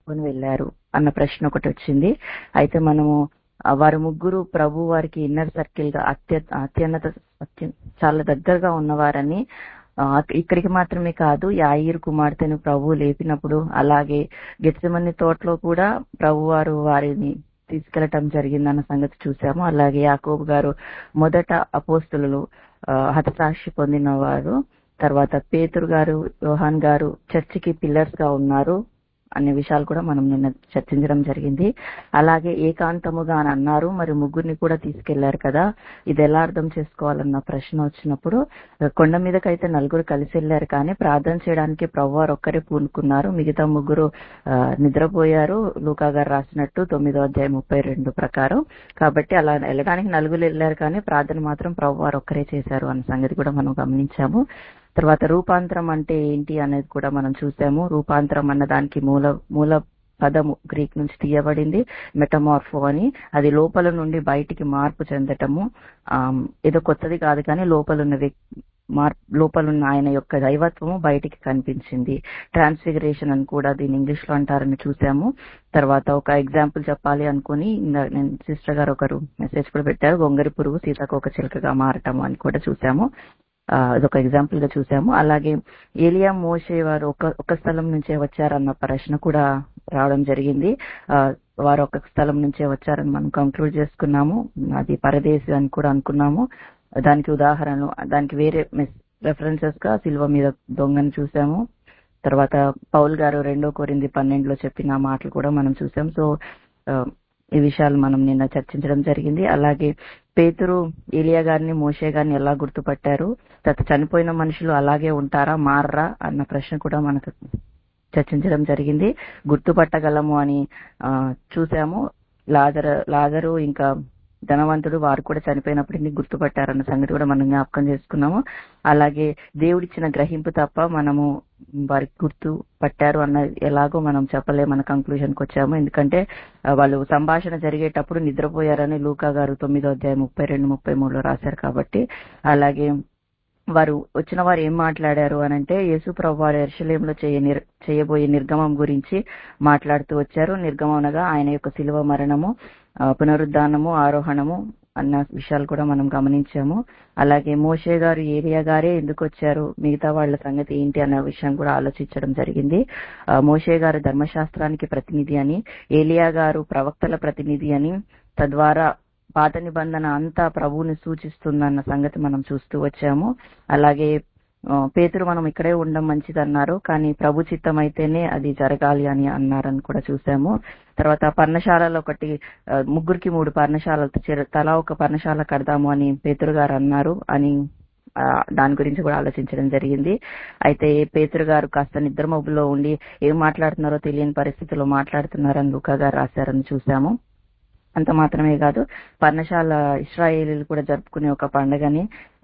తీసుకొని వెళ్ళారు అన్న ప్రశ్న ఒకటి వచ్చింది అయితే మనము ఆ వారు ముగ్గురు ప్రభు వారికి ఇన్నర్ సర్కిల్ గా అత్య అత్యున్నత అత్య- చాలా దగ్గరగా ఉన్నవారని ఆ, ఇక్కడికి మాత్రమే కాదు యాయిర్ కుమార్తెను ప్రభు లేపినప్పుడు అలాగే గెత్సమని తోటలో కూడా ప్రభు వారు వారిని తీసుకెళ్లటం జరిగిందన్న సంగతి చూసాము అలాగే యాకోబు గారు మొదట అపోస్తులు హతసాక్షి పొందిన వారు తర్వాత పేతురు గారు యోహాన్ గారు చర్చికి పిల్లర్స్ గా ఉన్నారు అనే విషయాలు కూడా మనం నిన్న చర్చించడం జరిగింది అలాగే ఏకాంతముగా అని అన్నారు మరి ముగ్గురిని కూడా తీసుకెళ్లారు కదా ఇది ఎలా అర్థం చేసుకోవాలన్న ప్రశ్న వచ్చినప్పుడు కొండ మీదకైతే నలుగురు కలిసి వెళ్లారు కానీ ప్రార్థన చేయడానికి ప్రభువారు ఒక్కరే పూనుకున్నారు మిగతా ముగ్గురు ఆ, నిద్రపోయారు లూకా గారు రాసినట్టు తొమ్మిదో అధ్యాయం ముప్పై రెండు ప్రకారం కాబట్టి అలా వెళ్ళడానికి నలుగురు వెళ్ళారు కానీ ప్రార్థన మాత్రం ప్రభువారు ఒక్కరే చేశారు అన్న సంగతి కూడా మనం గమనించాము తర్వాత రూపాంతరం అంటే ఏంటి అనేది కూడా మనం చూసాము రూపాంతరం అన్న దానికి మూల మూల పదము గ్రీక్ నుంచి తీయబడింది మెటమార్ఫో అని అది లోపల నుండి బయటికి మార్పు చెందటము ఆమ్, ఏదో కొత్తది కాదు కానీ లోపల ఉన్న వ్యక్- మార్ లోపలున్న ఆయన యొక్క దైవత్వము బయటికి కనిపించింది ట్రాన్స్ఫిగరేషన్ అని కూడా దీన్ని ఇంగ్లీష్ లో అంటారని చూసాము తర్వాత ఒక ఎగ్జాంపుల్ చెప్పాలి అనుకుని ఇందా నేను సిస్టర్ గారు ఒకరు మెసేజ్ కూడా పెట్టారు గొంగరి పురుగు సీతాకోక చిలుకగా మారటము అని కూడా చూసాము ఆ, అదొక ఎగ్జాంపుల్ గా చూసాము అలాగే ఏలియా మోషే వారు ఒక ఒక స్థలం నుంచే వచ్చారన్న ప్రశ్న కూడా రావడం జరిగింది ఆ, వారు ఒక స్థలం నుంచే వచ్చారని మనం కంక్లూడ్ చేసుకున్నాము అది పరదేశి అని కూడా అనుకున్నాము దానికి ఉదాహరణ దానికి వేరే రెఫరెన్సెస్ గా సిల్వ మీద దొంగను చూసాము తర్వాత పౌల్ గారు రెండో కోరింది పన్నెండులో చెప్పిన మాటలు కూడా మనం చూసాం సో ఆ, ఈ విషయాలు మనం నిన్న చర్చించడం జరిగింది అలాగే పేతురు ఏలియా గారిని మోషే గారిని ఎలా గుర్తుపట్టారు తర్వాత చనిపోయిన మనుషులు అలాగే ఉంటారా మారరా అన్న ప్రశ్న కూడా మనకు చర్చించడం జరిగింది గుర్తుపట్టగలము అని ఆ, చూసాము లాజర్ లాజరు ఇంకా ధనవంతుడు వారు కూడా చనిపోయినప్పుడు ఇన్ని గుర్తుపట్టారన్న సంగతి కూడా మనం జ్ఞాపకం చేసుకున్నాము అలాగే దేవుడిచ్చిన గ్రహింపు తప్ప మనము వారికి గుర్తు పట్టారు అన్న ఎలాగో మనం చెప్పలేము మన కంక్లూజన్ కి వచ్చాము ఎందుకంటే ఆ, వాళ్ళు సంభాషణ జరిగేటప్పుడు నిద్రపోయారని లూకా గారు తొమ్మిదో అధ్యాయం ముప్పై రెండు ముప్పై మూడులో రాశారు కాబట్టి అలాగే వారు వచ్చిన వారు ఏం మాట్లాడారు అని అంటే యేసు ప్రభు వారు ఎరుషలేంలో చేయ నిర్- చేయబోయే నిర్గమం గురించి మాట్లాడుతూ వచ్చారు నిర్గమం అనగా ఆయన యొక్క శిలువ మరణము ఆ, పునరుద్ధానము ఆరోహణము అన్న విషయాలు కూడా మనం గమనించాము అలాగే మోషే గారు ఏరియా గారే ఎందుకు వచ్చారు మిగతా వాళ్ళ సంగతి ఏంటి అన్న విషయం కూడా ఆలోచించడం జరిగింది ఆ, మోషే గారు ధర్మశాస్త్రానికి ప్రతినిధి అని ఏలియా గారు ప్రవక్తల ప్రతినిధి అని తద్వారా పాత నిబంధన అంతా ప్రభువుని సూచిస్తుందన్న సంగతి మనం చూస్తూ వచ్చాము అలాగే ఆ, పేతురు మనం ఇక్కడే ఉండడం మంచిది అన్నారు కానీ ప్రభు చిత్తం అయితేనే అది జరగాలి అని అన్నారని కూడా చూసాము తర్వాత పర్ణశాలలో ఒకటి ఆ, ముగ్గురికి మూడు పర్ణశాలలు చేర- తలా ఒక పర్ణశాల కడదాము అని పేతురు గారు అన్నారు అని ఆ, దాని గురించి కూడా ఆలోచించడం జరిగింది అయితే పేతురు గారు కాస్త నిద్రమబ్బులో ఉండి ఏం మాట్లాడుతున్నారో తెలియని పరిస్థితిలో మాట్లాడుతున్నారని లుకా గారు రాశారని చూసాము అంత మాత్రమే కాదు పర్ణశాల ఇస్రాయేలీలు కూడా జరుపుకునే ఒక పండుగని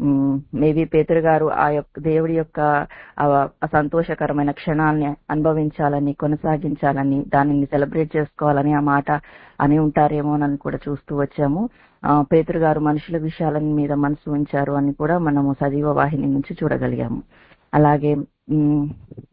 మేబీ పేతురు గారు ఆ యొక్క దేవుడి యొక్క ఆ ఆ సంతోషకరమైన క్షణాల్ని అనుభవించాలని కొనసాగించాలని దానిని సెలబ్రేట్ చేసుకోవాలని ఆ మాట అని ఉంటారేమోనని కూడా చూస్తూ వచ్చాము ఆ, పేతురు గారు మనుషుల విషయాల మీద మనసు ఉంచారు అని కూడా మనము సజీవ వాహిని నుంచి చూడగలిగాము అలాగే ఉమ్,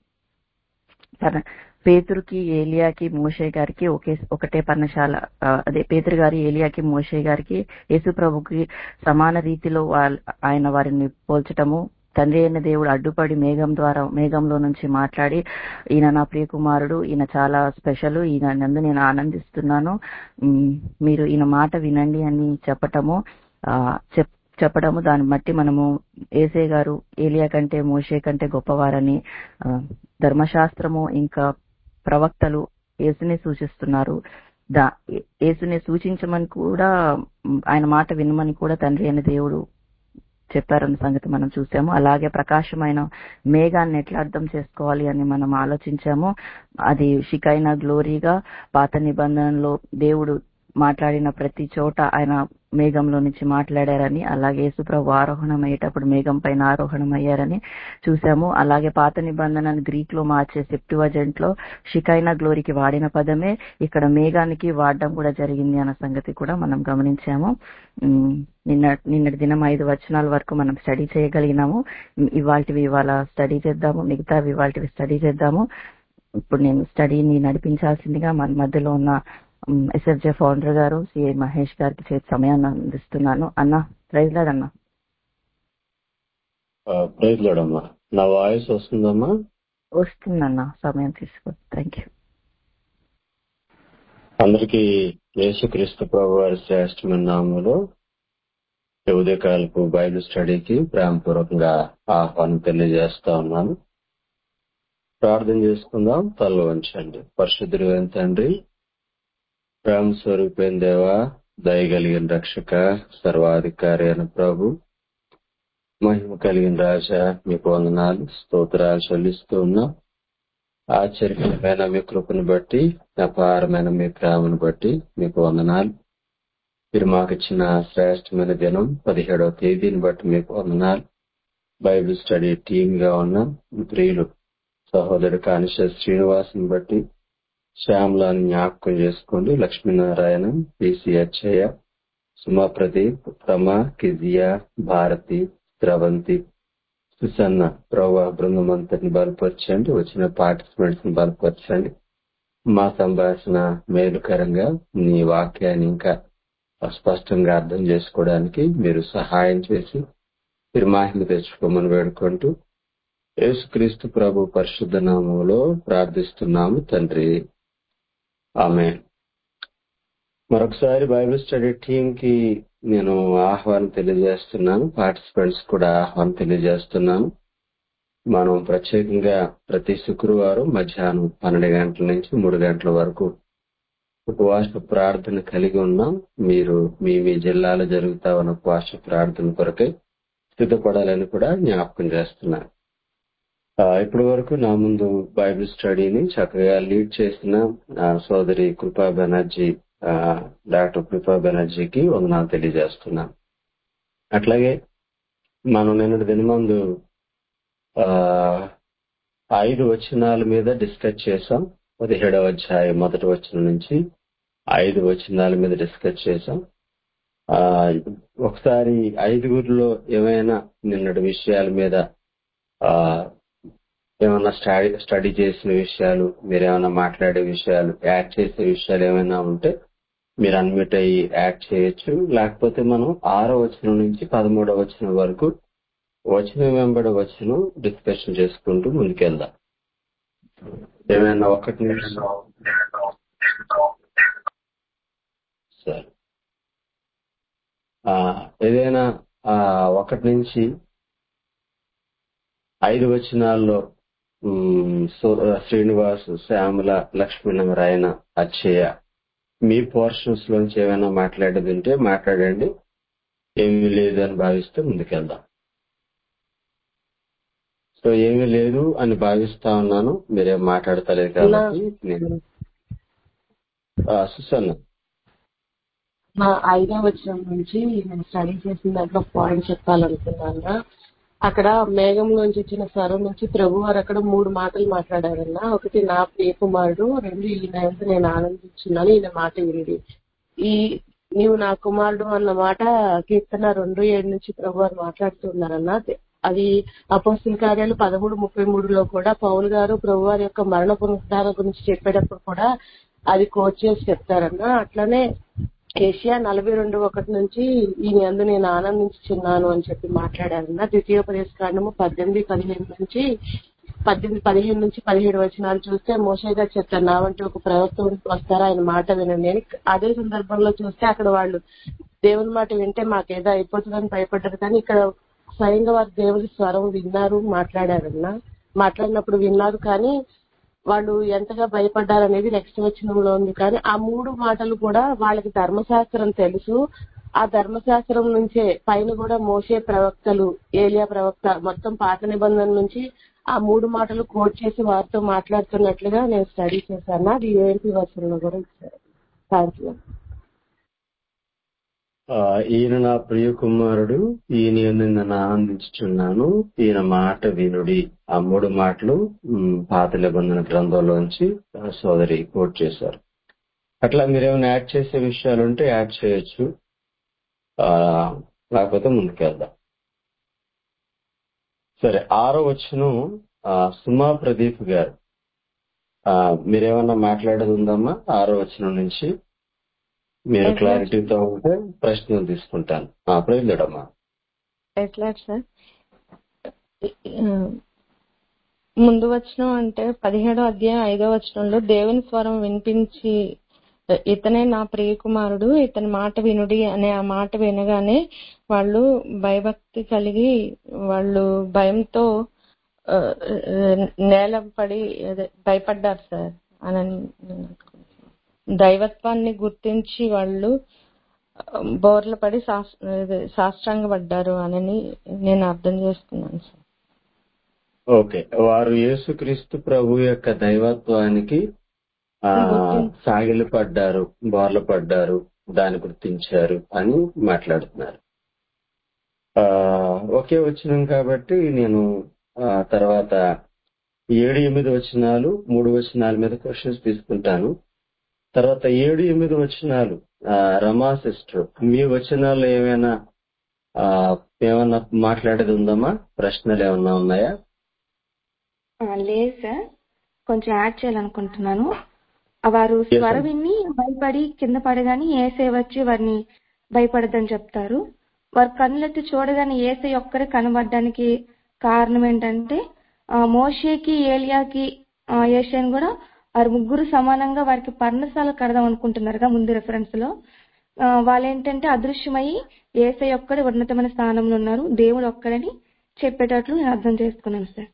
పర్- పేతురుకి ఏలియాకి మోషే గారికి ఒకే ఒకటే పర్ణశాల ఆ, అదే పేతురు గారి ఏలియాకి మోషే గారికి యేసు ప్రభుకి సమాన రీతిలో వాళ్ళ ఆయన వారిని పోల్చటము తండ్రి అయిన దేవుడు అడ్డుపడి మేఘం ద్వారా మేఘంలో నుంచి మాట్లాడి ఈయన నా ప్రియ కుమారుడు ఈయన చాలా స్పెషల్ ఈయన నందు నేను ఆనందిస్తున్నాను ఉమ్, మీరు ఈయన మాట వినండి అని చెప్పటము ఆ, చెప్ చెప్పడము దాన్ని బట్టి మనము ఏసే గారు ఏలియా కంటే మోషే కంటే గొప్పవారని ఆ, ధర్మశాస్త్రము ఇంకా ప్రవక్తలు యేసుని సూచిస్తున్నారు దా యేసుని సూచించమని కూడా ఉమ్, ఆయన మాట వినమని కూడా తండ్రి అయిన దేవుడు చెప్పారన్న సంగతి మనం చూసాము అలాగే ప్రకాశమైన మేఘాన్ని ఎట్లా అర్థం చేసుకోవాలి అని మనం ఆలోచించాము అది షికైన గ్లోరీగా పాత నిబంధనలో దేవుడు మాట్లాడిన ప్రతి చోట ఆయన మేఘంలో నుంచి మాట్లాడారని అలాగే యేసుప్రభు ఆరోహణం అయ్యేటప్పుడు మేఘం పైన ఆరోహణం అయ్యారని చూసాము అలాగే పాత నిబంధనను గ్రీక్ లో మార్చే సెప్టివజెంట్ లో షికైనా గ్లోరీకి వాడిన పదమే ఇక్కడ మేఘానికి వాడడం కూడా జరిగింది అన్న సంగతి కూడా మనం గమనించాము ఉమ్, నిన్న నిన్నటి దినం ఐదు వచనాల వరకు మనం స్టడీ చేయగలిగినాము ఇవాళవి ఇవాళ స్టడీ చేద్దాము మిగతావి ఇవాళవి స్టడీ చేద్దాము ఇప్పుడు నేను స్టడీని నడిపించాల్సిందిగా మన మధ్యలో ఉన్న ఎస్ఎఫ్జే ఫౌండర్ గారు సిఐ మహేష్ గారికి చేతి సమయాన్ని అందిస్తున్నాను అన్న ప్రైజ్ అన్న ప్రైజ్ లోడమ్మా నా వాయిస్ వస్తుందమ్మా వస్తుందన్న సమయం తీసుకో థ్యాంక్ యూ అందరికీ యేసుక్రీస్తు ప్రభు వారి శ్రేష్టమైన నామంలో ఈ ఉదయకాలపు బైబిల్ స్టడీకి ప్రేమపూర్వకంగా ఆహ్వానం తెలియజేస్తా ఉన్నాను ప్రార్థన చేసుకుందాం తల వంచండి పరిశుద్ధుడు తండ్రి ప్రేమ స్వరూపైన దేవ దయగలిగిన రక్షక సర్వాధికారి అయిన ప్రభు మహిమ కలిగిన రాజా మీకు వందనాలు స్తోత్రాలు చెల్లిస్తూ ఉన్నాం ఆశ్చర్యకరమైన మీ కృపను బట్టి అపారమైన మీ ప్రేమను బట్టి మీకు వందనాలు మీరు మాకు ఇచ్చిన శ్రేష్టమైన దినం పదిహేడవ తేదీని బట్టి మీకు వందనాలు బైబిల్ స్టడీ టీమ్ గా ఉన్న ప్రియులు సహోదరు కానిష శ్రీనివాసుని బట్టి శ్యామలాని జ్ఞాపకం చేసుకోండి లక్ష్మీనారాయణ పిసి అచ్చయ్య సుమా ప్రదీప్ రమ కిజియా భారతి ద్రవంతి సుసన్న ప్రవా బృందమంతటిని బలపరచండి వచ్చిన పార్టిసిపెంట్స్ ని బలపరచండి మా సంభాషణ మేలుకరంగా నీ వాక్యాన్ని ఇంకా స్పష్టంగా అర్థం చేసుకోవడానికి మీరు సహాయం చేసి మీరు మాహిమ తెచ్చుకోమని వేడుకుంటూ యేసుక్రీస్తు ప్రభు పరిశుద్ధ నామంలో ప్రార్థిస్తున్నాము తండ్రి ఆమె మరొకసారి బైబిల్ స్టడీ టీం కి నేను ఆహ్వానం తెలియజేస్తున్నాను పార్టిసిపెంట్స్ కూడా ఆహ్వానం తెలియజేస్తున్నాను మనం ప్రత్యేకంగా ప్రతి శుక్రవారం మధ్యాహ్నం పన్నెండు గంటల నుంచి మూడు గంటల వరకు ఉపవాస ప్రార్థన కలిగి ఉన్నాం మీరు మీ మీ జిల్లాలో జరుగుతా ఉన్న ఉపవాస ప్రార్థన కొరకై సిద్ధపడాలని కూడా జ్ఞాపకం చేస్తున్నాను ఇప్పటి వరకు నా ముందు బైబిల్ స్టడీని చక్కగా లీడ్ చేసిన సోదరి కృపా బెనర్జీ డాక్టర్ కృపా బెనర్జీకి వందనాలు తెలియజేస్తున్నాను అట్లాగే మనం నిన్నటి దినమందు ఐదు వచనాల మీద డిస్కస్ చేసాం పదిహేడవ అధ్యాయం మొదటి వచనం నుంచి ఐదు వచనాల మీద డిస్కస్ చేసాం ఒకసారి ఐదుగురిలో ఏమైనా నిన్నటి విషయాల మీద ఏమైనా స్టడీ స్టడీ చేసిన విషయాలు మీరు ఏమైనా మాట్లాడే విషయాలు యాడ్ చేసే విషయాలు ఏమైనా ఉంటే మీరు అన్మిట్ అయ్యి యాడ్ చేయొచ్చు లేకపోతే మనం ఆరో వచనం నుంచి పదమూడవ వచనం వరకు వచనం వెంబడి వచనం డిస్కషన్ చేసుకుంటూ ముందుకెళ్దాం ఏమైనా ఒకటి నిమిషం సరే ఏదైనా ఒకటి నుంచి ఐదు వచనాల్లో శ్రీనివాస్ శ్యామల లక్ష్మీనారాయణ అచ్చయ్య మీ పోర్షన్స్ లోంచి ఏమైనా మాట్లాడేది ఉంటే మాట్లాడండి ఏమీ లేదు అని భావిస్తే ముందుకెళ్దాం సో ఏమీ లేదు అని భావిస్తా ఉన్నాను మీరేం మాట్లాడతలేదు కాబట్టి నేను సుసన్న మా ఐదో వచ్చిన నుంచి నేను స్టడీ చేసిన దాంట్లో పాయింట్ చెప్పాలనుకున్నాను అక్కడ మేఘంలోంచి వచ్చిన స్వరం నుంచి ప్రభు వారు అక్కడ మూడు మాటలు మాట్లాడారన్న ఒకటి నా ప్రియకుమారుడు రెండు ఈయన నేను ఆనందించున్నాను ఈయన మాట వింది ఈ నీవు నా కుమారుడు అన్న మాట కీర్తన రెండు ఏడు నుంచి ప్రభు వారు మాట్లాడుతున్నారన్న అది అపోస్తుల కార్యాలు పదమూడు ముప్పై మూడులో కూడా పౌల్ గారు ప్రభు వారి యొక్క మరణ పునరుద్ధార గురించి చెప్పేటప్పుడు కూడా అది కోచ్ చేసి చెప్తారన్న అట్లనే ఏషియా నలభై రెండు ఒకటి నుంచి ఈ అందు నేను ఆనందించుచున్నాను అని చెప్పి మాట్లాడారన్న ద్వితీయోపదేశ కాండము పద్దెనిమిది పదిహేను నుంచి పద్దెనిమిది పదిహేను నుంచి పదిహేడు వచనాలు చూస్తే మోషేగా చెప్తారు నా వంటి ఒక ప్రవక్త వస్తారా ఆయన మాట వినండి అని అదే సందర్భంలో చూస్తే అక్కడ వాళ్ళు దేవుని మాట వింటే మాకేదో అయిపోతుందని భయపడ్డారు కానీ ఇక్కడ స్వయంగా వారు దేవుడి స్వరం విన్నారు మాట్లాడారన్న మాట్లాడినప్పుడు విన్నారు కానీ వాళ్ళు ఎంతగా భయపడ్డారు అనేది నెక్స్ట్ వచనంలో ఉంది కానీ ఆ మూడు మాటలు కూడా వాళ్ళకి ధర్మశాస్త్రం తెలుసు ఆ ధర్మశాస్త్రం నుంచే పైన కూడా మోసే ప్రవక్తలు ఏలియా ప్రవక్త మొత్తం పాత నిబంధన నుంచి ఆ మూడు మాటలు కోట్ చేసి వారితో మాట్లాడుతున్నట్లుగా నేను స్టడీ చేశాను అది ఏంటి వచనంలో కూడా ఇచ్చారు థ్యాంక్ యూ ఈయన నా ప్రియ కుమారుడు ఈయన నన్ను ఆనందించుచున్నాను ఈయన మాట వినుడి ఆ మూడు మాటలు పాత నిబంధన గ్రంథంలోంచి సోదరి కోట్ చేశారు అట్లా మీరేమైనా యాడ్ చేసే విషయాలు ఉంటే యాడ్ చేయొచ్చు లేకపోతే ముందుకెళ్దాం సరే ఆరో వచ్చును సుమా ప్రదీప్ గారు ఆ, మీరేమన్నా మాట్లాడేది ఉందమ్మా ఆరో వచనం నుంచి మీరు ఎట్లా క్లారిటీతో ఉంటే ప్రశ్నలు తీసుకుంటాను ఆ, ప్రజలుడమ్మా ఎట్లా సార్ ఆ, ముందు వచనం అంటే పదిహేడో అధ్యాయం ఐదో వచనంలో దేవుని స్వరం వినిపించి ఇతనే నా ప్రియకుమారుడు ఇతని మాట వినుడి అనే ఆ మాట వినగానే వాళ్ళు భయభక్తి కలిగి వాళ్ళు భయంతో ఆ, నేల పడి అదే భయపడ్డారు సార్ అని నేను అనుకుంటున్నాను. దైవత్వాన్ని గుర్తించి వాళ్ళు బోర్ల పడి శాస్- అదే సాష్టాంగపడ్డారు అని నేను అర్థం చేసుకున్నాను సార్ ఓకే వారు యేసుక్రీస్తు ప్రభు యొక్క దైవత్వానికి ఆ గుర్తించి సాగిలి పడ్డారు బోర్ల పడ్డారు దాన్ని గుర్తించారు అని మాట్లాడుతున్నారు ఆ ఒకే వచ్చినం కాబట్టి నేను ఆ తర్వాత ఏడు ఎనిమిది వచనాలు మూడు వచనాల మీద క్వశ్చన్స్ తీసుకుంటాను తర్వాత ఏడు ఎనిమిది వచనాలు ఆ, రమా సిస్టర్ మీ వచనాల్లో ఏమైనా ఆ, ఏమన్నా మాట్లాడేది ఉందమ్మా ప్రశ్నలు ఏమన్నా ఉన్నాయా ఆ, లేదు సార్ కొంచెం యాడ్ చేయాలనుకుంటున్నాను ఆ వారు Yes, స్వర ma'am. విని భయపడి కింద పడగానే ఏసై వచ్చి వారిని భయపడదని చెప్తారు వారు కన్నులెత్తి చూడగానే ఏసై ఒక్కరే కనబడడానికి కారణం ఏంటంటే ఆ, మోషేకి ఏలియాకి ఆ, ఏషియాని కూడా వారు ముగ్గురు సమానంగా వారికి పర్ణశాల కడదాం అనుకుంటున్నారుగా ముందు రెఫరెన్స్ లో ఆ, వాళ్ళు ఏంటంటే అదృశ్యమై ఏసై ఒక్కడే ఉన్నతమైన స్థానంలో ఉన్నారు దేవుడు ఒక్కడని చెప్పేటట్లు నేను అర్థం చేసుకున్నాను సార్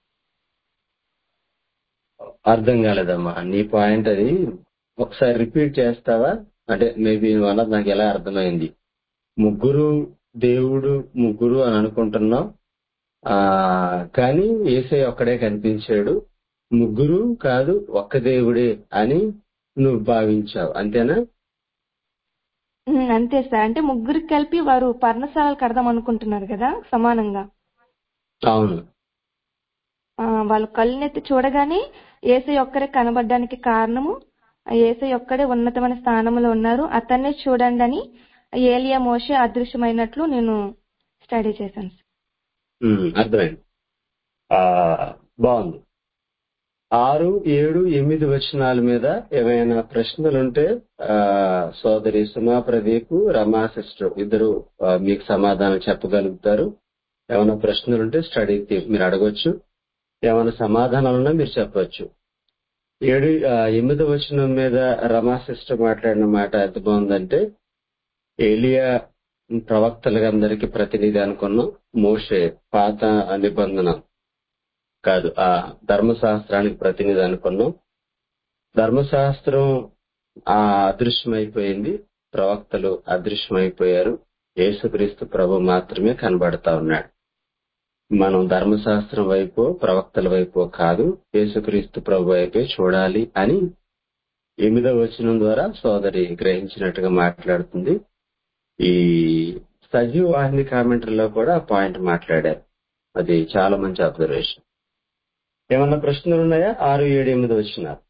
అర్థం కాలేదమ్మా నీ పాయింట్ అది ఒకసారి రిపీట్ చేస్తావా అంటే మేబీ అన్నది నాకు ఎలా అర్థమైంది ముగ్గురు దేవుడు ముగ్గురు అని అనుకుంటున్నాం ఆ కానీ ఏసై ఒక్కడే కనిపించాడు ముగ్గురు కాదు ఒక్క దేవుడే అని నువ్వు భావించావు అంతేనా ఉమ్, అంతే సార్ అంటే ముగ్గురికి కలిపి వారు పర్ణశాలలు కడదాం అనుకుంటున్నారు కదా సమానంగా అవును ఆ, వాళ్ళు కళ్ళనెత్తి చూడగానే ఏసై ఒక్కరే కనబడడానికి కారణము ఆ ఏసై ఒక్కడే ఉన్నతమైన స్థానంలో ఉన్నారు అతన్నే చూడండి అని ఏలియా మోషే అదృశ్యమైనట్లు నేను స్టడీ చేశాను సార్. ఉమ్, అర్థమైంది ఆ బాగుంది ఆరు ఏడు ఎనిమిది వచనాల మీద ఏమైనా ప్రశ్నలుంటే ఆ సోదరి సుమా ప్రదీప్ రమా సిస్టర్ ఇద్దరు ఆ, మీకు సమాధానం చెప్పగలుగుతారు ఏమైనా ప్రశ్నలుంటే స్టడీ మీరు అడగొచ్చు ఏమైనా సమాధానాలున్నా మీరు చెప్పొచ్చు ఏడు ఆ, ఎనిమిది వచనం మీద రమా సిస్టర్ మాట్లాడిన మాట ఎంత బాగుందంటే ఏలియా ప్రవక్తలందరికీ ప్రతినిధి అనుకున్నాం మోషే పాత నిబంధన కాదు ఆ ధర్మశాస్త్రానికి ప్రతినిధి అనుకున్నాం ధర్మశాస్త్రం ఆ అదృశ్యమైపోయింది ప్రవక్తలు అదృశ్యమైపోయారు యేసుక్రీస్తు ప్రభు మాత్రమే కనబడతా ఉన్నాడు మనం ధర్మశాస్త్రం వైపు ప్రవక్తల వైపు కాదు యేసుక్రీస్తు ప్రభు వైపే చూడాలి అని ఎనిమిదవ వచనం ద్వారా సోదరి గ్రహించినట్టుగా మాట్లాడుతుంది ఈ సజీవ వాహిని కామెంటరీలో కూడా ఆ పాయింట్ మాట్లాడారు అది చాలా మంచి అబ్జర్వేషన్ ఏమన్నా ప్రశ్నలు ఉన్నాయా ఆరు ఏడు ఎనిమిది వచ్చినారు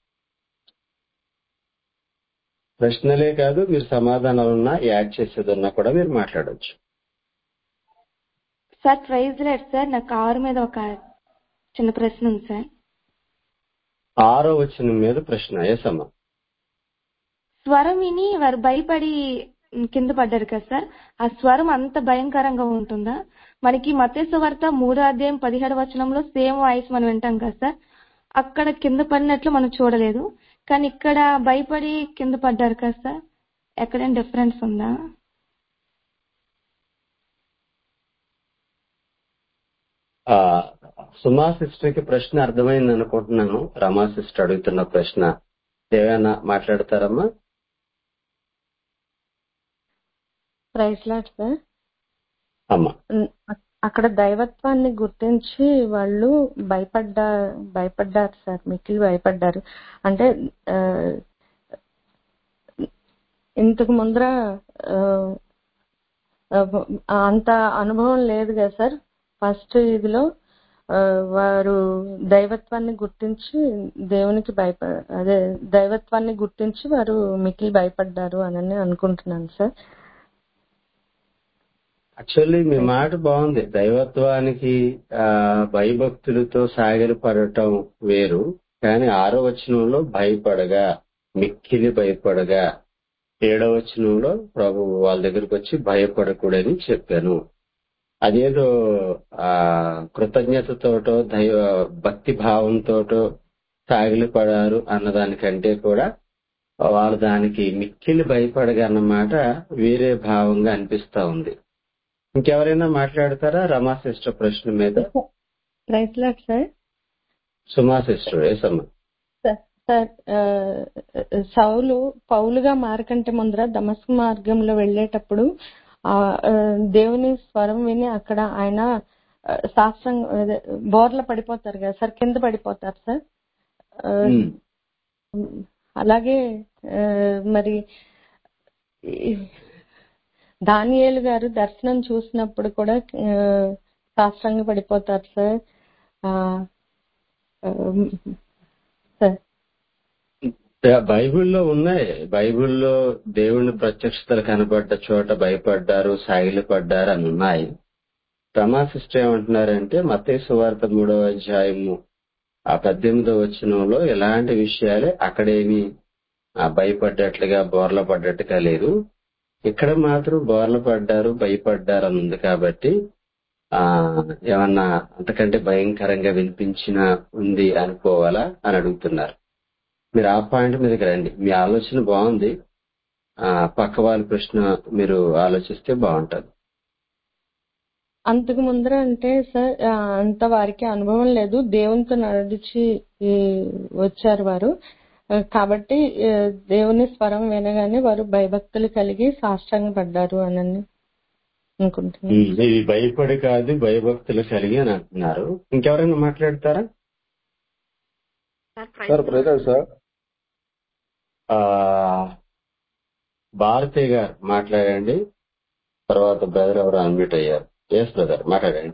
ప్రశ్నలే కాదు మీరు సమాధానాలు ఉన్నా యాడ్ చేసేది ఉన్నా కూడా మీరు మాట్లాడొచ్చు సార్ ప్రైజ్ లేదు సార్ నాకు ఆరు మీద ఒక చిన్న ప్రశ్న ఉంది సార్ ఆరో వచ్చిన మీద ప్రశ్న ఏసమ్మా స్వరం విని వారు భయపడి కింద పడ్డారు కదా సార్ ఆ స్వరం అంత భయంకరంగా ఉంటుందా మనకి మతేసు వార్త మూడో అధ్యాయం పదిహేడు వచనంలో సేమ్ వాయిస్ మనం వింటాం కదా సార్ అక్కడ కింద పడినట్లు మనం చూడలేదు కానీ ఇక్కడ భయపడి కింద పడ్డారు కదా సార్ ఎక్కడైనా డిఫరెన్స్ ఉందా ఆ సుమా సిస్టర్ కి ప్రశ్న అర్థమైంది అనుకుంటున్నాను రమా సిస్టర్ అడుగుతున్న ప్రశ్న ఏమైనా మాట్లాడతారమ్మా ప్రైజ్ లాట్ సార్ అమ్మా ఉమ్, అక్- అక్కడ దైవత్వాన్ని గుర్తించి వాళ్ళు భయపడ్డా భయపడ్డారు సార్ మిక్కిలి భయపడ్డారు అంటే ఆ, ఇంతకు ముందర ఆ, ఆ, అంత అనుభవం లేదు కదా సార్ ఫస్ట్ ఇదిలో ఆ, వారు దైవత్వాన్ని గుర్తించి దేవునికి భయప అదే దైవత్వాన్ని గుర్తించి వారు మిక్కిలి భయపడ్డారు అని అనుకుంటున్నాను సార్ యాక్చువల్లీ మీ మాట బాగుంది దైవత్వానికి ఆ భయభక్తులతో సాగిలి పడటం వేరు కానీ ఆరో వచనంలో భయపడగా మిక్కిలి భయపడగా ఏడో వచనంలో ప్రభు వాళ్ళ దగ్గరకు వచ్చి భయపడకూడని చెప్పాను అదేదో ఆ కృతజ్ఞతతోటో దైవ భక్తి భావంతోటో సాగిలిపడారు అన్నదానికంటే కూడా వాళ్ళు దానికి మిక్కిలి భయపడగా అన్నమాట వేరే భావంగా అనిపిస్తా ఉంది ఇంకెవరైనా మాట్లాడతారా రమా సిస్టర్ ప్రశ్న మీద రైట్ లాట్ sir Suma sister Yesamma sir sir ఆ, సౌలు పౌలుగా మారకంటే ముందర దమస్కు మార్గంలో వెళ్ళేటప్పుడు ఆ ఆ, దేవుని స్వరం విని అక్కడ ఆయన ఆ, శాస్త్రం అదే, బోర్ల పడిపోతారు కదా సార్ కింద పడిపోతారు సార్ ఆ, ఉమ్. అలాగే ఆ, మరి ఈ దానియేలు గారు దర్శనం చూసినప్పుడు కూడా ఆ, సాష్టాంగ పడిపోతారు సార్ ఆ, ఆ, సార్ బైబిల్లో ఉన్నాయి బైబిల్లో దేవుని ప్రత్యక్షతలు కనబడ్డ చోట భయపడ్డారు సాగిలి పడ్డారు అని ఉన్నాయి రమా సిస్టర్ ఏమంటున్నారంటే మత్తయి సువార్త మూడవ అధ్యాయము ఆ పద్దెనిమిదవ వచనంలో ఎలాంటి విషయాలే అక్కడేమి ఆ భయపడ్డట్లుగా బోర్ల పడ్డట్టుగా లేదు ఇక్కడ మాత్రం బోర్ల పడ్డారు భయపడ్డారు అని ఉంది కాబట్టి ఆ ఏమన్నా అంతకంటే భయంకరంగా వినిపించిన ఉంది అనుకోవాలా అని అడుగుతున్నారు మీరు ఆ పాయింట్ మీదకి రండి మీ ఆలోచన బాగుంది ఆ పక్క వాళ్ళ ప్రశ్న మీరు ఆలోచిస్తే బాగుంటది అంతకు ముందర అంటే సార్ ఆ, అంత వారికి అనుభవం లేదు దేవునితో నడిచి ఈ, వచ్చారు వారు ఆ, కాబట్టి ఆ, దేవుని స్వరం వినగానే వారు భయభక్తులు కలిగి సాష్టాంగ పడ్డారు అని అనుకుంటున్నాను ఉమ్, ఇది భయపడి కాదు భయభక్తులు కలిగి అని అంటున్నారు ఇంకెవరైనా మాట్లాడతారా సార్ బ్రదర్ సార్ ఆ భారతి గారు మాట్లాడండి తర్వాత బ్రదర్ ఎవరు అన్మ్యూట్ అయ్యారు ఎస్ బ్రదర్ మాట్లాడండి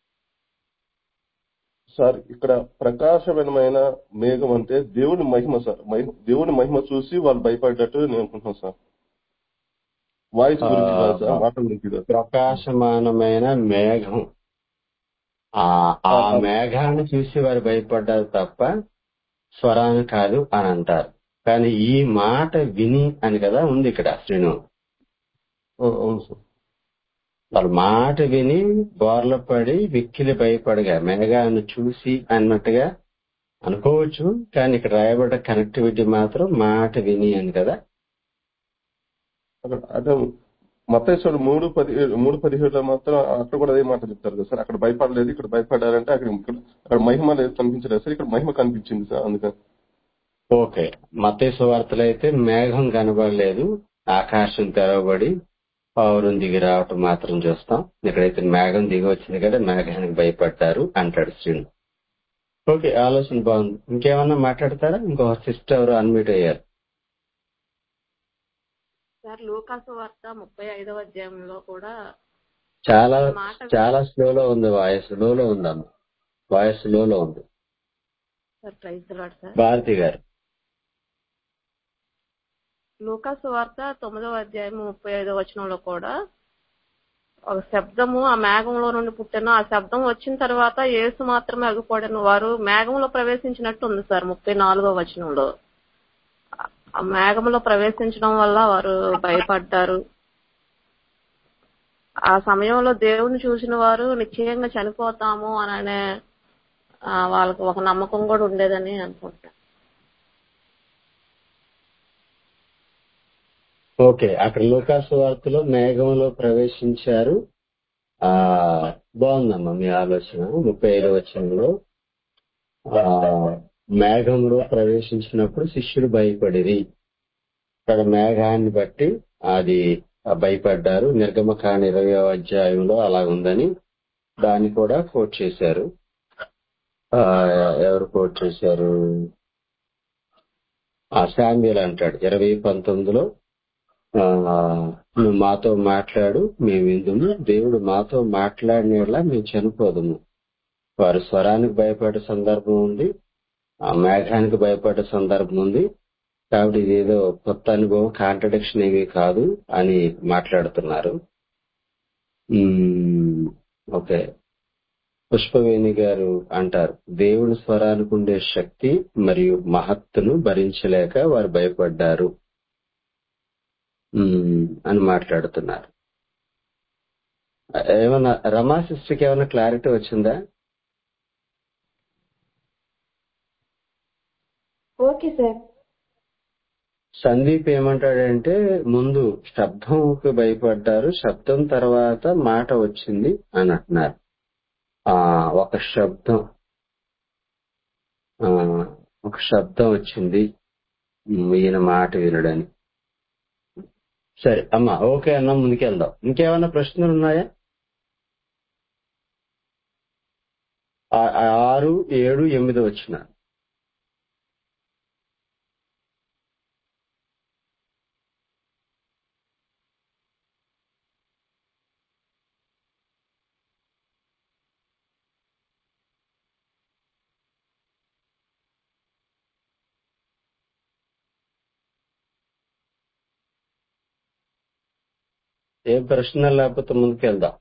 సార్ ఇక్కడ ప్రకాశమైన మేఘం అంటే దేవుని మహిమ సార్ మహిమ- దేవుని మహిమ చూసి వాళ్ళు భయపడ్డట్టు నేను అనుకుంటున్నాను సార్ వాయిస్ గురించి కాదు సార్ మాట గురించి కాదు ప్రకాశమానమైన మేఘం ఆ ఆ మేఘాన్ని చూసి వారు భయపడ్డారు తప్ప స్వరాన్ని కాదు అని అంటారు కానీ ఈ మాట విని అని కదా ఉంది ఇక్కడ శ్రీను ఓ, అవును సార్ వాళ్ళ మాట విని బోర్ల పడి విక్కిలి భయపడగా మేఘాన్ని చూసి అన్నట్టుగా అనుకోవచ్చు కానీ ఇక్కడ రాయబడ్డ కనెక్టివిటీ మాత్రం మాట విని అని కదా అక్కడ అంటే మతేశ్వరుడు మూడు పది మూడు పదిహేడులో మాత్రం అక్కడ కూడా అదే మాట చెప్తారు కదా సార్ అక్కడ భయపడలేదు ఇక్కడ భయపడారంటే అక్కడ ఇక్కడ అక్కడ మహిమ లేదు కనిపించలేదు సార్ ఇక్కడ మహిమ కనిపించింది సార్ అందుకని ఓకే మతేసు వార్తలు అయితే మేఘం కనబడలేదు ఆకాశం తెరవబడి పౌరం దిగి రావటం మాత్రం చూస్తాం ఇక్కడైతే మేఘం దిగి వచ్చింది కదా మేఘానికి భయపడ్డారు అంటాడు శ్రీను ఓకే ఆలోచన బాగుంది ఇంకేమన్నా మాట్లాడతారా ఇంకో సిస్టర్ అన్మ్యూట్ అయ్యారు సార్ లూకాసు వార్త ముప్పై ఐదవ అధ్యాయంలో కూడా చాలా మాట చాలా స్లోలో ఉంది వాయిస్ లోలో ఉందమ్మ వాయిస్ లోలో ఉంది sir praise lord sir Bharathi గారు లూకాసు వార్త తొమ్మిదవ అధ్యాయం ముప్పై ఐదవ వచనంలో కూడా ఒక శబ్దము ఆ మేఘంలో నుండి పుట్టాను ఆ శబ్దం వచ్చిన తర్వాత యేసు మాత్రమే అగుపడను వారు మేఘంలో ప్రవేశించినట్టు ఉంది సార్ ముప్పై నాలుగో వచనంలో ఆ మేఘంలో ప్రవేశించడం వల్ల వారు భయపడ్డారు ఆ సమయంలో దేవుని చూసిన వారు నిశ్చయంగా చనిపోతాము అని అనే ఆ, వాళ్ళకి ఒక నమ్మకం కూడా ఉండేదని అనుకుంటున్నాను ఓకే అక్కడ లోకాసు వార్తలో మేఘంలో ప్రవేశించారు ఆ బాగుందమ్మా మీ ఆలోచన ముప్పై ఐదు వచనంలో ఆ మేఘంలో ప్రవేశించినప్పుడు శిష్యులు భయపడిరి అక్కడ మేఘాన్ని బట్టి అది భయపడ్డారు నిర్గమకాండ ఇరవై అధ్యాయంలో అలా ఉందని దాన్ని కూడా కోట్ చేశారు ఆ, ఎవరు కోట్ చేశారు ఆ శామ్యుల్ అంటాడు ఇరవై పంతొమ్మిదిలో ఆ, నువ్వు మాతో మాట్లాడు మేము విందుము దేవుడు మాతో మాట్లాడినలా మేము చనిపోదుము వారు స్వరానికి భయపడే సందర్భం ఉంది ఆ మేఘానికి భయపడే సందర్భం ఉంది కాబట్టి ఇదేదో కొత్త అనుభవం కాంట్రడిక్షన్ ఏమీ కాదు అని మాట్లాడుతున్నారు మ్మ్, ఓకే పుష్పవేణి గారు అంటారు దేవుని స్వరానికి ఉండే శక్తి మరియు మహత్తును భరించలేక వారు భయపడ్డారు ఉమ్, అని మాట్లాడుతున్నారు ఏమన్నా రమా సిస్టర్కి ఏమైనా క్లారిటీ వచ్చిందా ఓకే సార్ సందీప్ ఏమంటాడంటే ముందు శబ్దంకి భయపడ్డారు శబ్దం తర్వాత మాట వచ్చింది అని అంటున్నారు ఆ ఒక శబ్దం ఆ ఒక శబ్దం వచ్చింది ఉమ్, ఈయన మాట వినడని సరే అమ్మా ఓకే అన్న ముందుకెళ్దాం ఇంకేమైనా ప్రశ్నలు ఉన్నాయా ఆ- ఆ ఆరు ఏడు ఎనిమిది వచ్చిన ఏం ప్రశ్న లేకపోతే ముందుకెళ్దాం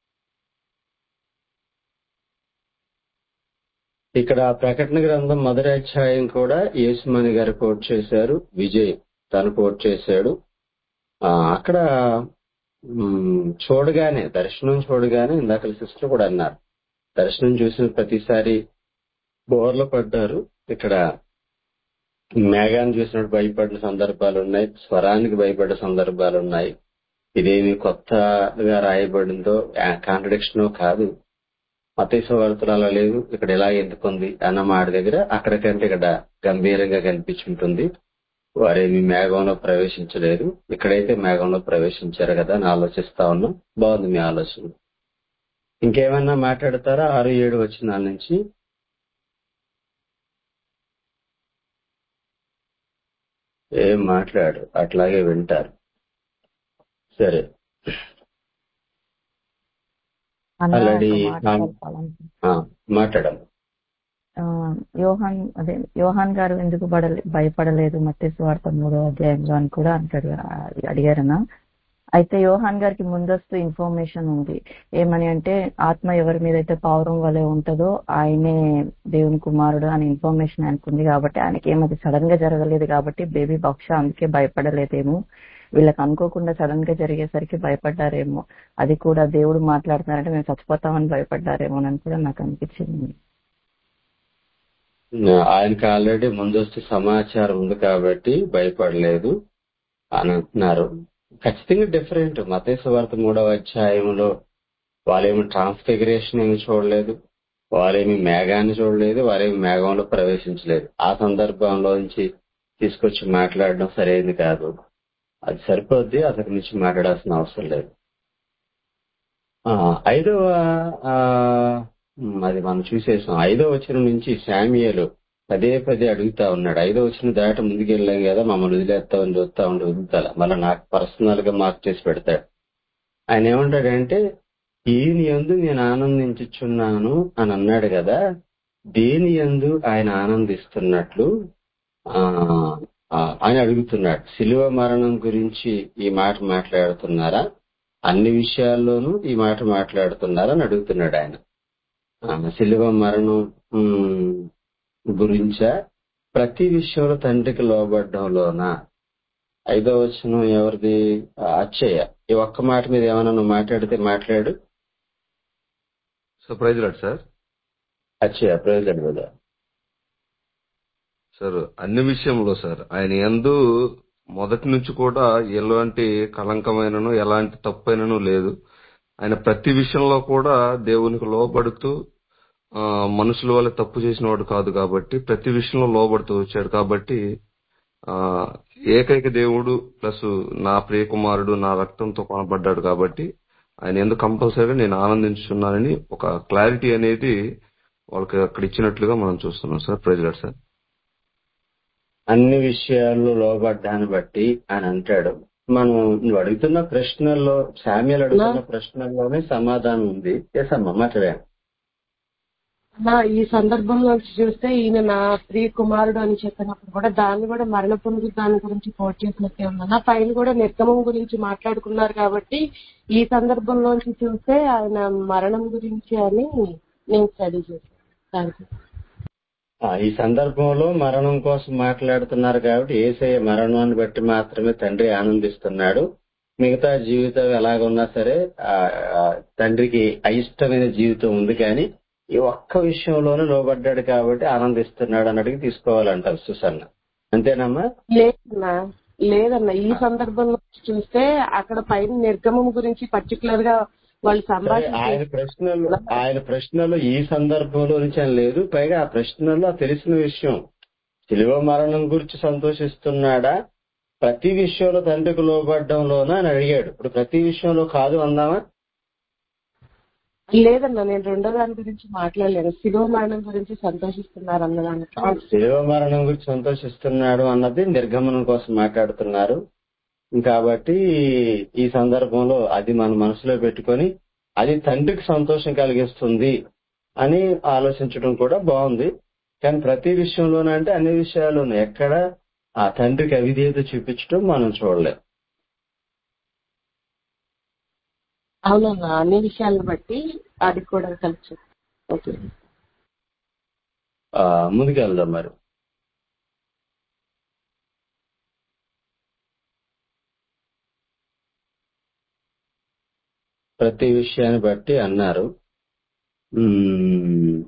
ఇక్కడ ప్రకటన గ్రంథం మొదటి అధ్యాయం కూడా యేసుమణి గారు కోట్ చేశారు విజయ్ తను కోట్ చేశాడు ఆ, అక్కడ మ్, చూడగానే దర్శనం చూడగానే ఇందాక సిస్టర్ కూడా అన్నారు దర్శనం చూసిన ప్రతిసారి బోర్ల పడ్డారు ఇక్కడ మేఘాన్ని చూసినప్పుడు భయపడిన సందర్భాలు ఉన్నాయి స్వరానికి భయపడ్డ సందర్భాలు ఉన్నాయి ఇదేమి కొత్తగా రాయబడిందో కాంట్రడిక్షన్ కాదు మతేశ్వ వార్తలు అలా లేదు ఇక్కడ ఎలా ఎందుకుంది అన్న మాట దగ్గర అక్కడికంటే ఇక్కడ గంభీరంగా కనిపించుంటుంది వారేమి మేఘంలో ప్రవేశించలేదు ఇక్కడైతే మేఘంలో ప్రవేశించారు కదా అని ఆలోచిస్తా ఉన్నాం బాగుంది మీ ఆలోచన ఇంకేమన్నా మాట్లాడతారా ఆరు ఏడు వచ్చిన నుంచి ఏం మాట్లాడు అట్లాగే వింటారు సరే అన్న ఆల్రెడీ ఒక మాట చెప్పాలనుకుంటున్నాను. మాట్లాడాం ఆ, యోహాన్ అదే యోహాన్ గారు ఎందుకు పడలే భయపడలేదు మత్తే వార్త మూడో అధ్యాయంలో అని కూడా అంటాడు ఆ, అడిగారన్న అయితే యోహాన్ గారికి ముందస్తు ఇన్ఫర్మేషన్ ఉంది ఏమని అంటే ఆత్మ ఎవరి మీద అయితే పౌరం వలె ఉంటుందో ఆయనే దేవుని కుమారుడు అని ఇన్ఫర్మేషన్ ఆయనకు ఉంది కాబట్టి ఆయనకి ఏమది సడన్ గా జరగలేదు కాబట్టి బేబీ బహుశా అందుకే భయపడలేదేమో వీళ్ళకి అనుకోకుండా సడన్ గా జరిగేసరికి భయపడ్డారేమో అది కూడా దేవుడు మాట్లాడుతున్నారంటే మేము చచ్చిపోతామని భయపడ్డారేమో అని కూడా నాకు అనిపించింది ఆయనకి ఆల్రెడీ ముందస్తు సమాచారం ఉంది కాబట్టి భయపడలేదు అని అంటున్నారు ఖచ్చితంగా డిఫరెంట్ మతేశ్వ వార్త మూడవ అధ్యాయంలో వాళ్ళేమి ట్రాన్స్ఫిగరేషన్ ఏమి చూడలేదు వారేమి మేఘాన్ని చూడలేదు వారేమి మేఘంలో ప్రవేశించలేదు ఆ సందర్భంలో నుంచి తీసుకొచ్చి మాట్లాడడం సరైనది కాదు అది సరిపోద్ది అతని నుంచి మాట్లాడాల్సిన అవసరం లేదు ఆ, ఐదవ ఆ, ఉమ్, అది మనం చూసేసాం ఐదవ వచనం నుంచి శామ్యుయలు పదే పదే అడుగుతా ఉన్నాడు ఐదవ వచనం దాట ముందుకెళ్ళాం కదా మమ్మల్ని వదిలేస్తామని చూస్తా ఉండి వదులుతా మళ్ళీ నాకు పర్సనల్ గా మార్క్ చేసి పెడతాడు ఆయన ఏమంటాడంటే ఈయన యందు నేను ఆనందించుచున్నాను అని అన్నాడు కదా దేని యందు ఆయన ఆనందిస్తున్నట్లు ఆ ఆ, ఆయన అడుగుతున్నాడు శిలువ మరణం గురించి ఈ మాట మాట్లాడుతున్నారా అన్ని విషయాల్లోనూ ఈ మాట మాట్లాడుతున్నారా అని అడుగుతున్నాడు ఆయన ఆ, శిలువ మరణం ఉమ్, గురించా ప్రతి విషయంలో తండ్రికి లోబడ్డంలోనా ఐదో వచనం ఎవరిది ఆ, అచ్చయ్య ఈ ఒక్క మాట మీద ఏమైనా నువ్వు మాట్లాడితే మాట్లాడు sir praise lord sir Achchayya ప్రయోజనం కదా సార్ అన్ని విషయంలో సార్ ఆయన ఎందు మొదటి నుంచి కూడా ఎలాంటి కలంకమైనను ఎలాంటి తప్పైనను లేదు ఆయన ప్రతి విషయంలో కూడా దేవునికి లోబడుతూ ఆ, మనుషుల వల్ల తప్పు చేసిన వాడు కాదు కాబట్టి ప్రతి విషయంలో లోబడుతూ వచ్చాడు కాబట్టి ఆ ఏకైక దేవుడు ప్లస్ నా ప్రియకుమారుడు నా రక్తంతో కొనబడ్డాడు కాబట్టి ఆయన ఎందుకు కంపల్సరీగా నేను ఆనందించున్నానని ఒక క్లారిటీ అనేది వాళ్ళకి అక్కడ ఇచ్చినట్లుగా మనం చూస్తున్నాం సార్ ప్రజలాడు సార్ అన్ని విషయాల్లో లోబడ్డాన్ని బట్టి అని అంటాడు మనం నువ్వు అడుగుతున్న ప్రశ్నల్లో శామ్యులు అడుగుతున్న ప్రశ్నల్లోనే సమాధానం ఉంది ఎస్ అమ్మా మాట్లాడాను నా ఈ సందర్భంలో చూస్తే ఈయన నా ప్రియ కుమారుడు అని చెప్పినప్పుడు కూడా దాన్ని కూడా మరణ పొందు దాని గురించి కోట్ చేసినట్టే ఉందన్న పైన కూడా నిర్గమం గురించి మాట్లాడుకున్నారు కాబట్టి ఈ సందర్భంలోంచి చూస్తే ఆయన మరణం గురించి అని నేను స్టడీ చేశాను థ్యాంక్ యూ ఆ, ఈ సందర్భంలో మరణం కోసం మాట్లాడుతున్నారు కాబట్టి ఏసయ్య మరణాన్ని బట్టి మాత్రమే తండ్రి ఆనందిస్తున్నాడు మిగతా జీవితం ఎలాగున్నా సరే ఆ, ఆ, తండ్రికి అయిష్టమైన జీవితం ఉంది కానీ ఈ ఒక్క విషయంలోనే లోబడ్డాడు కాబట్టి ఆనందిస్తున్నాడు అన్నట్టుగా తీసుకోవాలంటారు సుసన్న అంతేనమ్మా లేదన్నా లేదన్నా ఈ సందర్భంలో చూస్తే అక్కడ పైన నిర్గమం గురించి పర్టికులర్ గా వాళ్ళు సరే సంభాషణ ఆయన ప్రశ్నలు ఆయన ప్రశ్నలు ఈ సందర్భంలో నుంచి అని లేదు పైగా ఆ ప్రశ్నల్లో తెలిసిన విషయం శిలువ మరణం గురించి సంతోషిస్తున్నాడా ప్రతి విషయంలో తండ్రికి లోబడ్డంలోనా అని అడిగాడు ఇప్పుడు ప్రతి విషయంలో కాదు అందామా లేదన్నా నేను రెండో దాని గురించి మాట్లాడలేను శిలువ మరణం గురించి సంతోషిస్తున్నారు అన్నదానికి శిలువ మరణం గురించి సంతోషిస్తున్నాడు అన్నది నిర్గమనం కోసం మాట్లాడుతున్నారు కాబట్టి ఈ సందర్భంలో అది మన మనసులో పెట్టుకొని అది తండ్రికి సంతోషం కలిగిస్తుంది అని ఆలోచించడం కూడా బాగుంది కానీ ప్రతి విషయంలోనే అంటే అన్ని విషయాల్లోనూ ఎక్కడ ఆ తండ్రికి అవిధేయత చూపించడం మనం చూడలేం అవునన్నా అన్ని విషయాలను బట్టి అది కూడా కలిసి ఓకే ఆ, ముందుకెళ్దాం మరి ప్రతి విషయాన్ని బట్టి అన్నారు మ్మ్.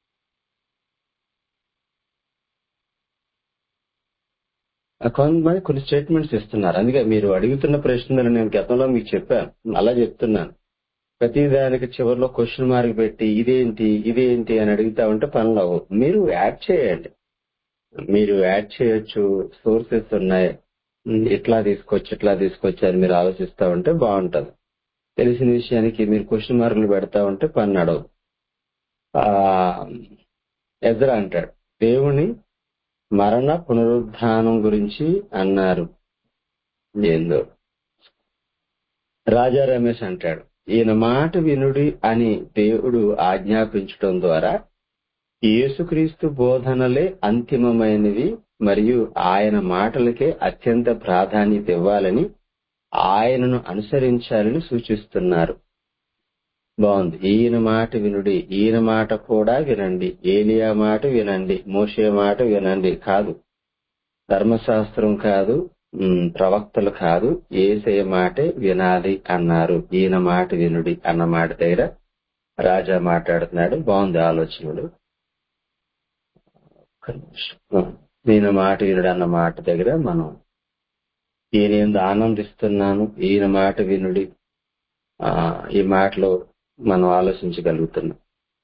ఆ, కొంతమంది కొన్ని స్టేట్మెంట్స్ ఇస్తున్నారు అందుకే మీరు అడుగుతున్న ప్రశ్నలు నేను గతంలో మీకు చెప్పాను అలా చెప్తున్నాను ప్రతి దానికి చివరిలో క్వశ్చన్ మార్క్ పెట్టి ఇదేంటి ఇదేంటి అని అడుగుతా ఉంటే పనులు అవ్వవు మీరు యాడ్ చేయండి మీరు యాడ్ చేయొచ్చు సోర్సెస్ ఉన్నాయి ఉమ్, ఇట్లా తీసుకొచ్చి ఇట్లా తీసుకొచ్చి అని మీరు ఆలోచిస్తా ఉంటే బాగుంటది తెలిసిన విషయానికి మీరు క్వశ్చన్ మార్కులు పెడతా ఉంటే పని నడవు ఆ ఎదురు అంటాడు దేవుని మరణ పునరుద్ధానం గురించి అన్నారు ఏందో రాజా రమేష్ అంటాడు ఈయన మాట వినుడి అని దేవుడు ఆజ్ఞాపించడం ద్వారా యేసుక్రీస్తు బోధనలే అంతిమమైనవి మరియు ఆయన మాటలకే అత్యంత ప్రాధాన్యత ఇవ్వాలని ఆయనను అనుసరించాలని సూచిస్తున్నారు బాగుంది ఈయన మాట వినుడి ఈయన మాట కూడా వినండి ఏలియా మాట వినండి మోషే మాట వినండి కాదు ధర్మశాస్త్రం కాదు ఉమ్, ప్రవక్తలు కాదు ఏసే మాటే వినాలి అన్నారు ఈయన మాట వినుడి అన్న మాట దగ్గర రాజా మాట్లాడుతున్నాడు బాగుంది ఆలోచనలు ఒక్క నిమిషం. ఆ, ఈయన మాట వినుడు అన్న మాట దగ్గర మనం ఈయన ఎందు ఆనందిస్తున్నాను ఈయన మాట వినుడి ఆ ఈ మాటలో మనం ఆలోచించగలుగుతున్నాం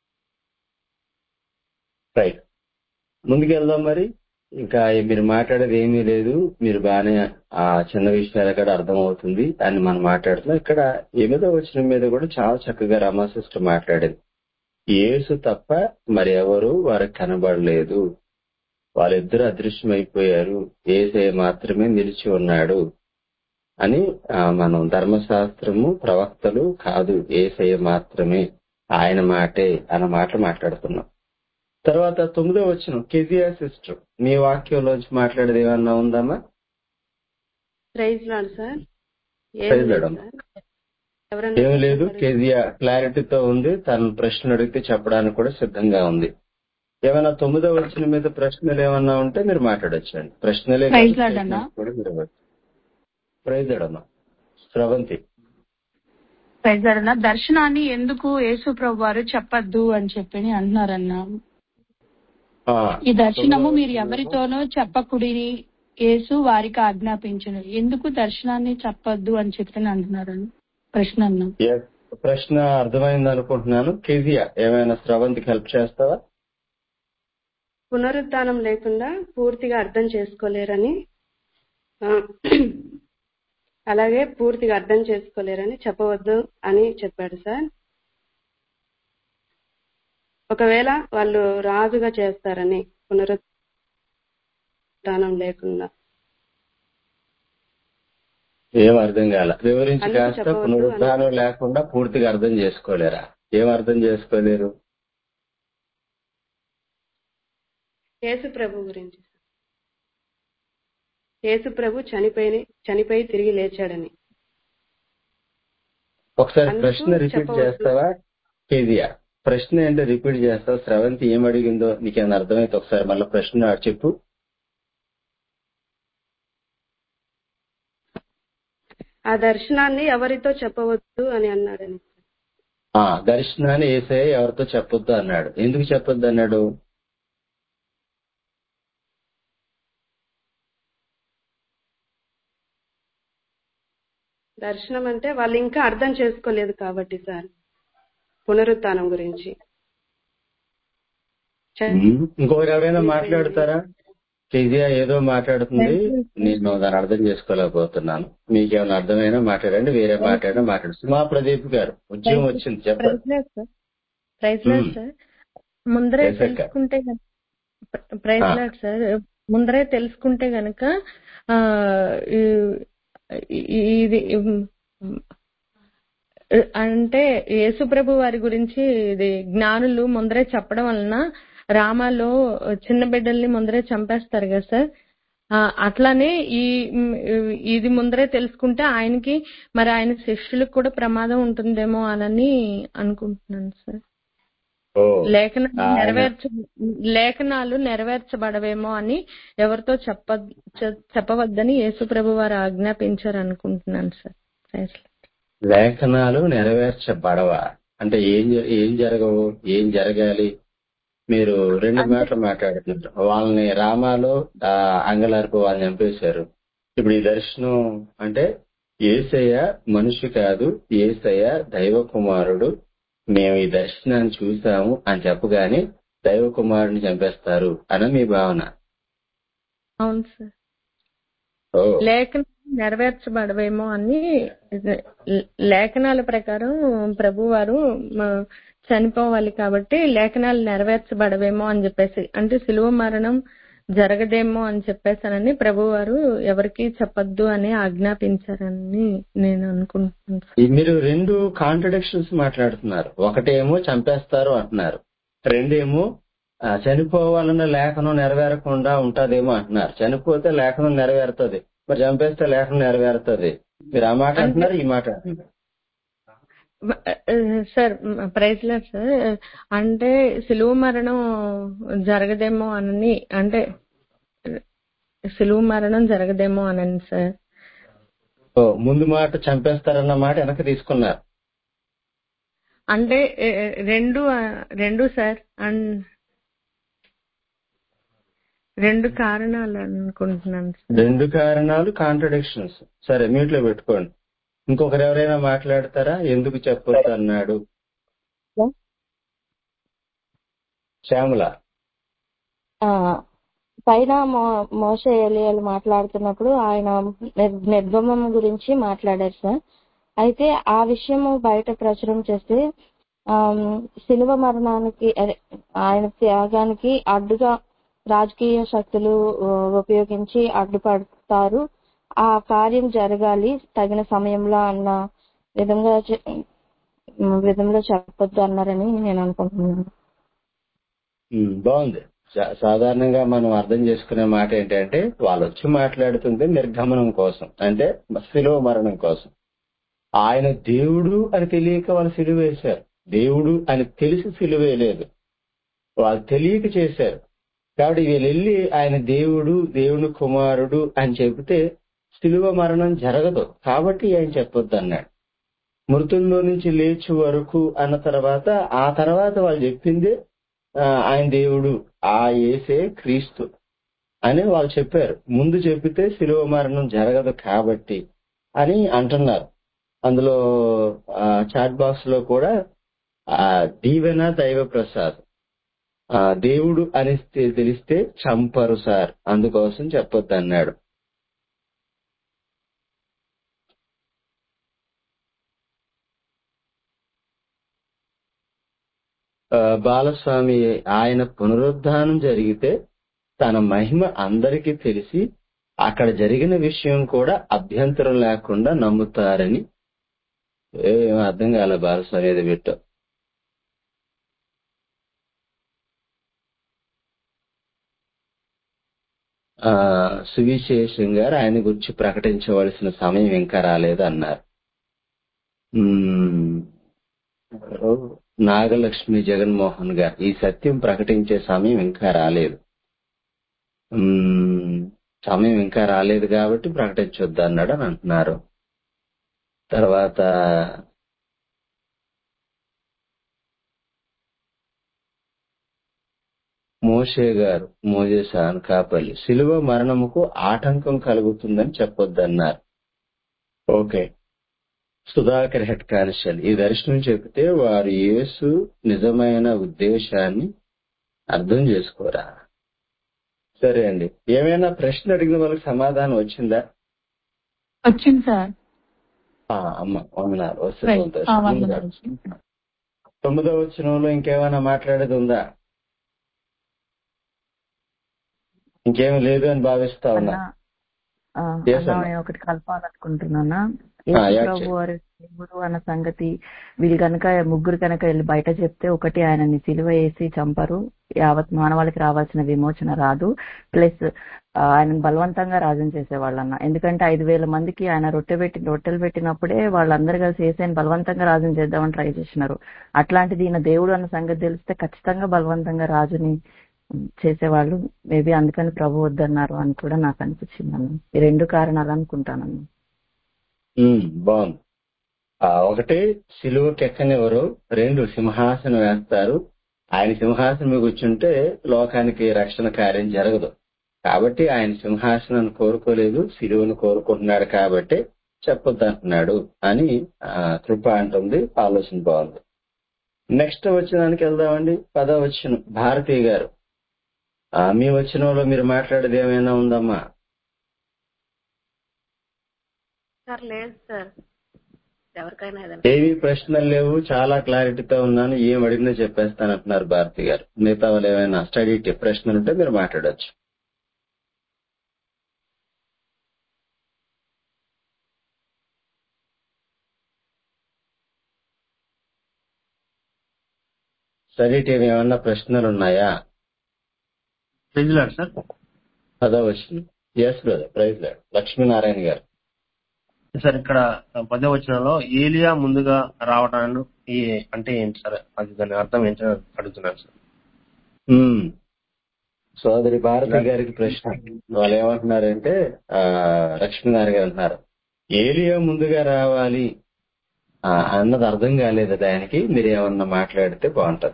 రైట్ ముందుకెళ్దాం మరి ఇంకా మీరు మాట్లాడేది ఏమీ లేదు మీరు బాగానే ఆ చిన్న విషయాలు కూడా అర్థమవుతుంది అని మనం మాట్లాడుతున్నాం ఇక్కడ ఎనిమిదో వచ్చిన మీద కూడా చాలా చక్కగా రమాసిస్టర్ మాట్లాడింది యేసు తప్ప మరి ఎవరు వారికి కనబడలేదు వాళ్ళిద్దరూ అదృశ్యమైపోయారు ఏసే మాత్రమే నిలిచి ఉన్నాడు అని ఆ, మనం ధర్మశాస్త్రము ప్రవక్తలు కాదు ఏసయ్య మాత్రమే ఆయన మాటే అన్న మాటలు మాట్లాడుతున్నాం తర్వాత తొమ్మిదో వచ్చిన కెజియా సిస్టర్ మీ వాక్యంలోంచి మాట్లాడేది ఏమన్నా ఉందమ్మా ప్రైజ్ లాడ్ సార్ ఏం ప్రైజ్ లేదు లాడ్ సార్ ఎవరన్నా ఏం లేదు చెప్పండి. కెజియా క్లారిటీతో ఉంది తన ప్రశ్నలు అడిగితే చెప్పడానికి కూడా సిద్ధంగా ఉంది ఏమైనా తొమ్మిదో వచ్చిన మీద ప్రశ్నలు ఏమన్నా ఉంటే మీరు మాట్లాడొచ్చండి ప్రశ్నలే కాదు, ప్రైజ్ లార్డ్ అన్నా. statements కూడా మీరు ఇవ్వచ్చు. ప్రైజ్ లార్డ్ అమ్మా స్రవంతి ప్రైజారన్న దర్శనాన్ని ఎందుకు యేసు ప్రభు వారు చెప్పద్దు అని చెప్పి అంటున్నారన్న ఆ, ఈ దర్శనము తొమ్మిదవ మీరు వచనంలో ఎవరితోనో చెప్పకుడిని యేసు వారికి ఆజ్ఞాపించను ఎందుకు దర్శనాన్ని చెప్పొద్దు అని చెప్పి అంటున్నారని ప్రశ్న అన్న Yes. ప్రశ్న అర్థమైంది అనుకుంటున్నాను కెజియా ఏమైనా స్రవంతికి హెల్ప్ చేస్తావా పునరుద్ధానం లేకుండా పూర్తిగా అర్థం చేసుకోలేరని ఆ, అలాగే పూర్తిగా అర్థం చేసుకోలేరని చెప్పవద్దు అని చెప్పాడు సార్ ఒకవేళ వాళ్ళు రాజుగా చేస్తారని పునరుద్ధానం లేకుండా ఏం అర్థం కాల వివరించి అందుకు కాస్త చెప్పవద్దు పునరుద్ధానం అని- లేకుండా పూర్తిగా అర్థం చేసుకోలేరా ఏం అర్థం చేసుకోలేరు యేసు ప్రభు గురించి యేసు ప్రభు చనిపోయి చనిపోయి తిరిగి లేచాడని ఒకసారి అందుకు ప్రశ్న రిపీట్ చెప్పవద్దు. చేస్తావా కెజియా ప్రశ్న ఏంటో రిపీట్ చేస్తావు స్రవంతి ఏం అడిగిందో నీకేమైనా అర్థమైతే ఒకసారి మళ్ళీ ప్రశ్న చెప్పు ఆ దర్శనాన్ని ఎవరితో చెప్పవద్దు అని అన్నాడని ఆ దర్శనాన్ని ఏసే ఎవరితో చెప్పొద్దు అన్నాడు ఎందుకు చెప్పొద్దు అన్నాడు దర్శనం అంటే వాళ్ళు ఇంకా అర్థం చేసుకోలేదు కాబట్టి సార్ పునరుత్థానం గురించి ఉమ్, ఇంకొకరు ఎవరైనా మాట్లాడతారా కెజియా ఏదో మాట్లాడుతుంది నేను దాన్ని అర్థం చేసుకోలేకపోతున్నాను మీకేమైనా అర్థమైనా మాట్లాడండి వేరే మాట్లాడినా మాట్లాడు మా ప్రదీప్ గారు ఉద్యమం వచ్చింది చెప్పండి ప్రైజ్ లేదు సార్ ప్రైజ్ లేదు మ్మ్. సార్ ముందరే ప్రైజ్ అక్క. తెలుసుకుంటే గన- ప్ర- ప్రైజ్ ఆ. లేదు సార్ ముందరే తెలుసుకుంటే గనక ఆ, ఈ- ఈ- ఇది ఉమ్, అంటే యేసుప్రభు వారి గురించి ఇది జ్ఞానులు ముందరే చెప్పడం వలన రామాలో చిన్న బిడ్డల్ని ముందరే చంపేస్తారు కదా సార్ ఆ, అట్లానే ఈ ఉమ్, ఇది ముందరే తెలుసుకుంటే ఆయనకి మరి ఆయన శిష్యులకు కూడా ప్రమాదం ఉంటుందేమో అని అనుకుంటున్నాను సార్ ఓ లేఖనాలు ఆయన- నెరవేర్చ లేఖనాలు నెరవేర్చబడవేమో అని ఎవరితో చెప్ప చె- చెప్పవద్దని యేసుప్రభు వారు ఆజ్ఞాపించారు అనుకుంటున్నాను సార్ ప్రైజ్ లార్డ్. లేఖనాలు నెరవేర్చబడవా అంటే ఏం జ- ఏం జరగవు ఏం జరగాలి మీరు రెండు అంటే- మాటలు మాట్లాడుతున్నారు వాళ్ళని రామాలో ఆ, అంగలార్పు వాళ్ళని చంపేశారు ఇప్పుడు ఈ దర్శనం అంటే ఏసయ్య మనిషి కాదు ఏసయ్య దైవ కుమారుడు మేము ఈ దర్శనాన్ని చూసాము అని చెప్పగానే దైవ కుమారుడిని చంపేస్తారు అని మీ భావన అవును సార్ ఓ లేఖనాలు నెరవేర్చబడవేమో అని ఇది లేఖనాల ప్రకారం ప్రభు వారు మ- చనిపోవాలి కాబట్టి లేఖనాలు నెరవేర్చబడవేమో అని చెప్పేసి అంటే సిలువ మరణం జరగదేమో అని చెప్పేసానని ప్రభు వారు ఎవరికి చెప్పొద్దు అని ఆజ్ఞాపించారని నేను అనుకుంటున్నాను సార్. ఈ మీరు రెండు కాంట్రడిక్షన్స్ మాట్లాడుతున్నారు ఒకటేమో చంపేస్తారు అంటున్నారు రెండేమో ఆ, చనిపోవాలన్న లేఖనం నెరవేరకుండా ఉంటదేమో అంటున్నారు చనిపోతే లేఖనం నెరవేరుతుంది మరి చంపేస్తే లేఖనం నెరవేరుతుంది మీరు ఆ మాట అంటున్నారు ఈ మాట అంటున్నారు. మ- ఆ, సార్ మ- ప్రైజ్ లేదు సార్ అంటే సిలువ మరణం జరగదేమో అని అంటే సిలువ మరణం జరగదేమో అనని సార్ ఓ ముందు మాట చంపేస్తారన్న మాట వెనక తీసుకున్నారు అంటే ఏ, ఏ, రెండు ఆ, రెండు సార్ అన్ రెండు కారణాలు అనుకుంటున్నాను సార్ రెండు కారణాలు కాంట్రడిక్షన్స్ సరే మీట్లో పెట్టుకోండి ఇంకొకరు ఎవరైనా మాట్లాడతారా ఎందుకు చెప్పొద్దు అన్నాడు శ్యామల ఆ, పైన మో- మోసే ఏలియాలు మాట్లాడుతున్నప్పుడు ఆయన నిర్- నిర్గమం గురించి మాట్లాడారు సార్ అయితే ఆ విషయము బయట ప్రచురం చేస్తే ఆమ్, శిలువ మరణానికి అదే, ఆయన త్యాగానికి అడ్డుగా రాజకీయ శక్తులు ఆ, ఉపయోగించి అడ్డుపడతారు ఆ కార్యం జరగాలి తగిన సమయంలో అన్న విధంగా చె- విధంలో చెప్పొద్దు అన్నారని నేను అనుకుంటున్నాను ఉమ్, బాగుంది సా- సాధారణంగా మనం అర్థం చేసుకునే మాట ఏంటంటే వాళ్ళు వచ్చి మాట్లాడుతుంది నిర్గమనం కోసం అంటే శిలువ మరణం కోసం ఆయన దేవుడు అని తెలియక వాళ్ళు సిలువ వేశారు దేవుడు అని తెలిసి సిలువ వేయలేదు వాళ్ళు తెలియక చేశారు కాబట్టి వీళ్ళు వెళ్ళి ఆయన దేవుడు దేవుని కుమారుడు అని చెబితే సిలువ మరణం జరగదు కాబట్టి ఆయన చెప్పొద్దు అన్నాడు మృతుల్లో నుంచి లేచి వరకు అన్న తర్వాత ఆ తర్వాత వాళ్ళు చెప్పింది ఆ, ఆయన దేవుడు ఆ యేసే క్రీస్తు అని వాళ్ళు చెప్పారు ముందు చెప్పితే శిలువ మరణం జరగదు కాబట్టి అని అంటున్నారు అందులో చాట్ బాక్స్ లో కూడా ఆ, దీవెన దైవ ప్రసాద్ ఆ, దేవుడు అని తె- తెలిస్తే చంపరు సార్ అందుకోసం చెప్పొద్దు అన్నాడు ఆ, బాలస్వామి ఆయన పునరుద్ధానం జరిగితే తన మహిమ అందరికీ తెలిసి అక్కడ జరిగిన విషయం కూడా అభ్యంతరం లేకుండా నమ్ముతారని ఏం అర్థం కాలే బాలస్వామి ఏదో పెట్టావు ఆ, సువిశేషం గారు ఆయన గురించి ప్రకటించవలసిన సమయం ఇంకా రాలేదు అన్నారు మ్మ్. ఎవరో నాగలక్ష్మి జగన్మోహన్ గారు ఈ సత్యం ప్రకటించే సమయం ఇంకా రాలేదు ఉమ్, సమయం ఇంకా రాలేదు కాబట్టి ప్రకటించొద్దు అన్నాడు అని అంటున్నారు తర్వాత మోషే గారు మోజేస్ అనకాపల్లి శిలువ మరణముకు ఆటంకం కలుగుతుందని చెప్పొద్దన్నారు ఓకే సుధాకర్ హెడ్ కానిస్టల్ ఈ దర్శనం చెబితే వారు యేసు నిజమైన ఉద్దేశాన్ని అర్థం చేసుకోరా సరే అండి ఏమైనా ప్రశ్న అడిగిన వాళ్ళకి సమాధానం వచ్చిందా వచ్చింది సార్ ఆ, అమ్మ వందనాలు వస్తే రైట్ సంతోషం ముందుగా వందనాలు తొమ్మిదో వచ్చినంలో ఇంకేమైనా మాట్లాడేది ఉందా ఇంకేమీ లేదు అని భావిస్తా ఉన్నా అన్నా ఆ, Yes, అన్నా అన్న. నేను ఒకటి కలపాలనుకుంటున్నానా ఆ, యేసు యాడ్ ప్రభు చేయి. వారి దేవుడు అన్న సంగతి వీళ్ళు కనుక ముగ్గురు కనుక వెళ్ళి బయట చెప్తే ఒకటి ఆయనని సిలువ వేసి చంపరు యావత్ మానవాళికి రావాల్సిన విమోచన రాదు ప్లస్ ఆయన బలవంతంగా రాజం చేసేవాళ్ళన్న ఎందుకంటే ఐదు వేల మందికి ఆయన రొట్టె పెట్టి రొట్టెలు పెట్టినప్పుడే వాళ్ళందరూ కలిసి వేసేని బలవంతంగా రాజం చేద్దామని ట్రై చేసినారు అట్లాంటిది ఈయన దేవుడు అన్న సంగతి తెలిస్తే ఖచ్చితంగా బలవంతంగా రాజుని చేసేవాళ్ళు మేబీ అందుకని ప్రభు వద్దన్నారు అని కూడా నాకు అనిపించింది అన్న ఈ రెండు కారణాలు అనుకుంటానన్న ఉమ్, బాగుంది ఆ, ఒకటి సిలువకి ఎక్కనివ్వరు రెండు సింహాసనం వేస్తారు ఆయన సింహాసనం మీద కూర్చుంటే లోకానికి రక్షణ కార్యం జరగదు కాబట్టి ఆయన సింహాసనాన్ని కోరుకోలేదు సిలువను కోరుకుంటున్నాడు కాబట్టి చెప్పొద్దు అంటున్నాడు అని ఆ, కృప అంటుంది ఆలోచన బాగుంది నెక్స్ట్ వచ్చినానికి వెళ్దామండి పదో వచ్చిన భారతీయ గారు ఆ, మీ వచ్చినంలో మీరు మాట్లాడేది ఏమైనా ఉందమ్మా సార్ లేదు సార్ ఎవరికైనా ఏదైనా ఏవి ప్రశ్నలు లేవు చాలా క్లారిటీతో ఉన్నాను ఏం అడిగినా చెప్పేస్తాను అంటున్నారు భారతి గారు మిగతా వాళ్ళు ఏమైనా స్టడీ టిప్ ప్రశ్నలు ఉంటే మీరు మాట్లాడొచ్చు స్టడీ టీం ఏమన్నా ప్రశ్నలు ఉన్నాయా ప్రైజ్ లాడ్ సార్ పదో వచ్చింది yes brother praise lord Lakshminarayana గారు సార్ ఇక్కడ పదో వచనంలో ఏలియా ముందుగా రావటాన్ని ఈ అంటే ఏంటి సార్ అది దాని అర్థం ఏంటి అని అడుగుతున్నాను సార్ ఉమ్. సోదరి భారతి గారికి ప్రశ్న వాళ్ళు ఏమంటున్నారంటే ఆ లక్ష్మీనారాయణ గారు అంటున్నారు ఏలియా ముందుగా రావాలి ఆ, అన్నది అర్థం కాలేదు దానికి మీరు ఏమన్నా మాట్లాడితే బాగుంటది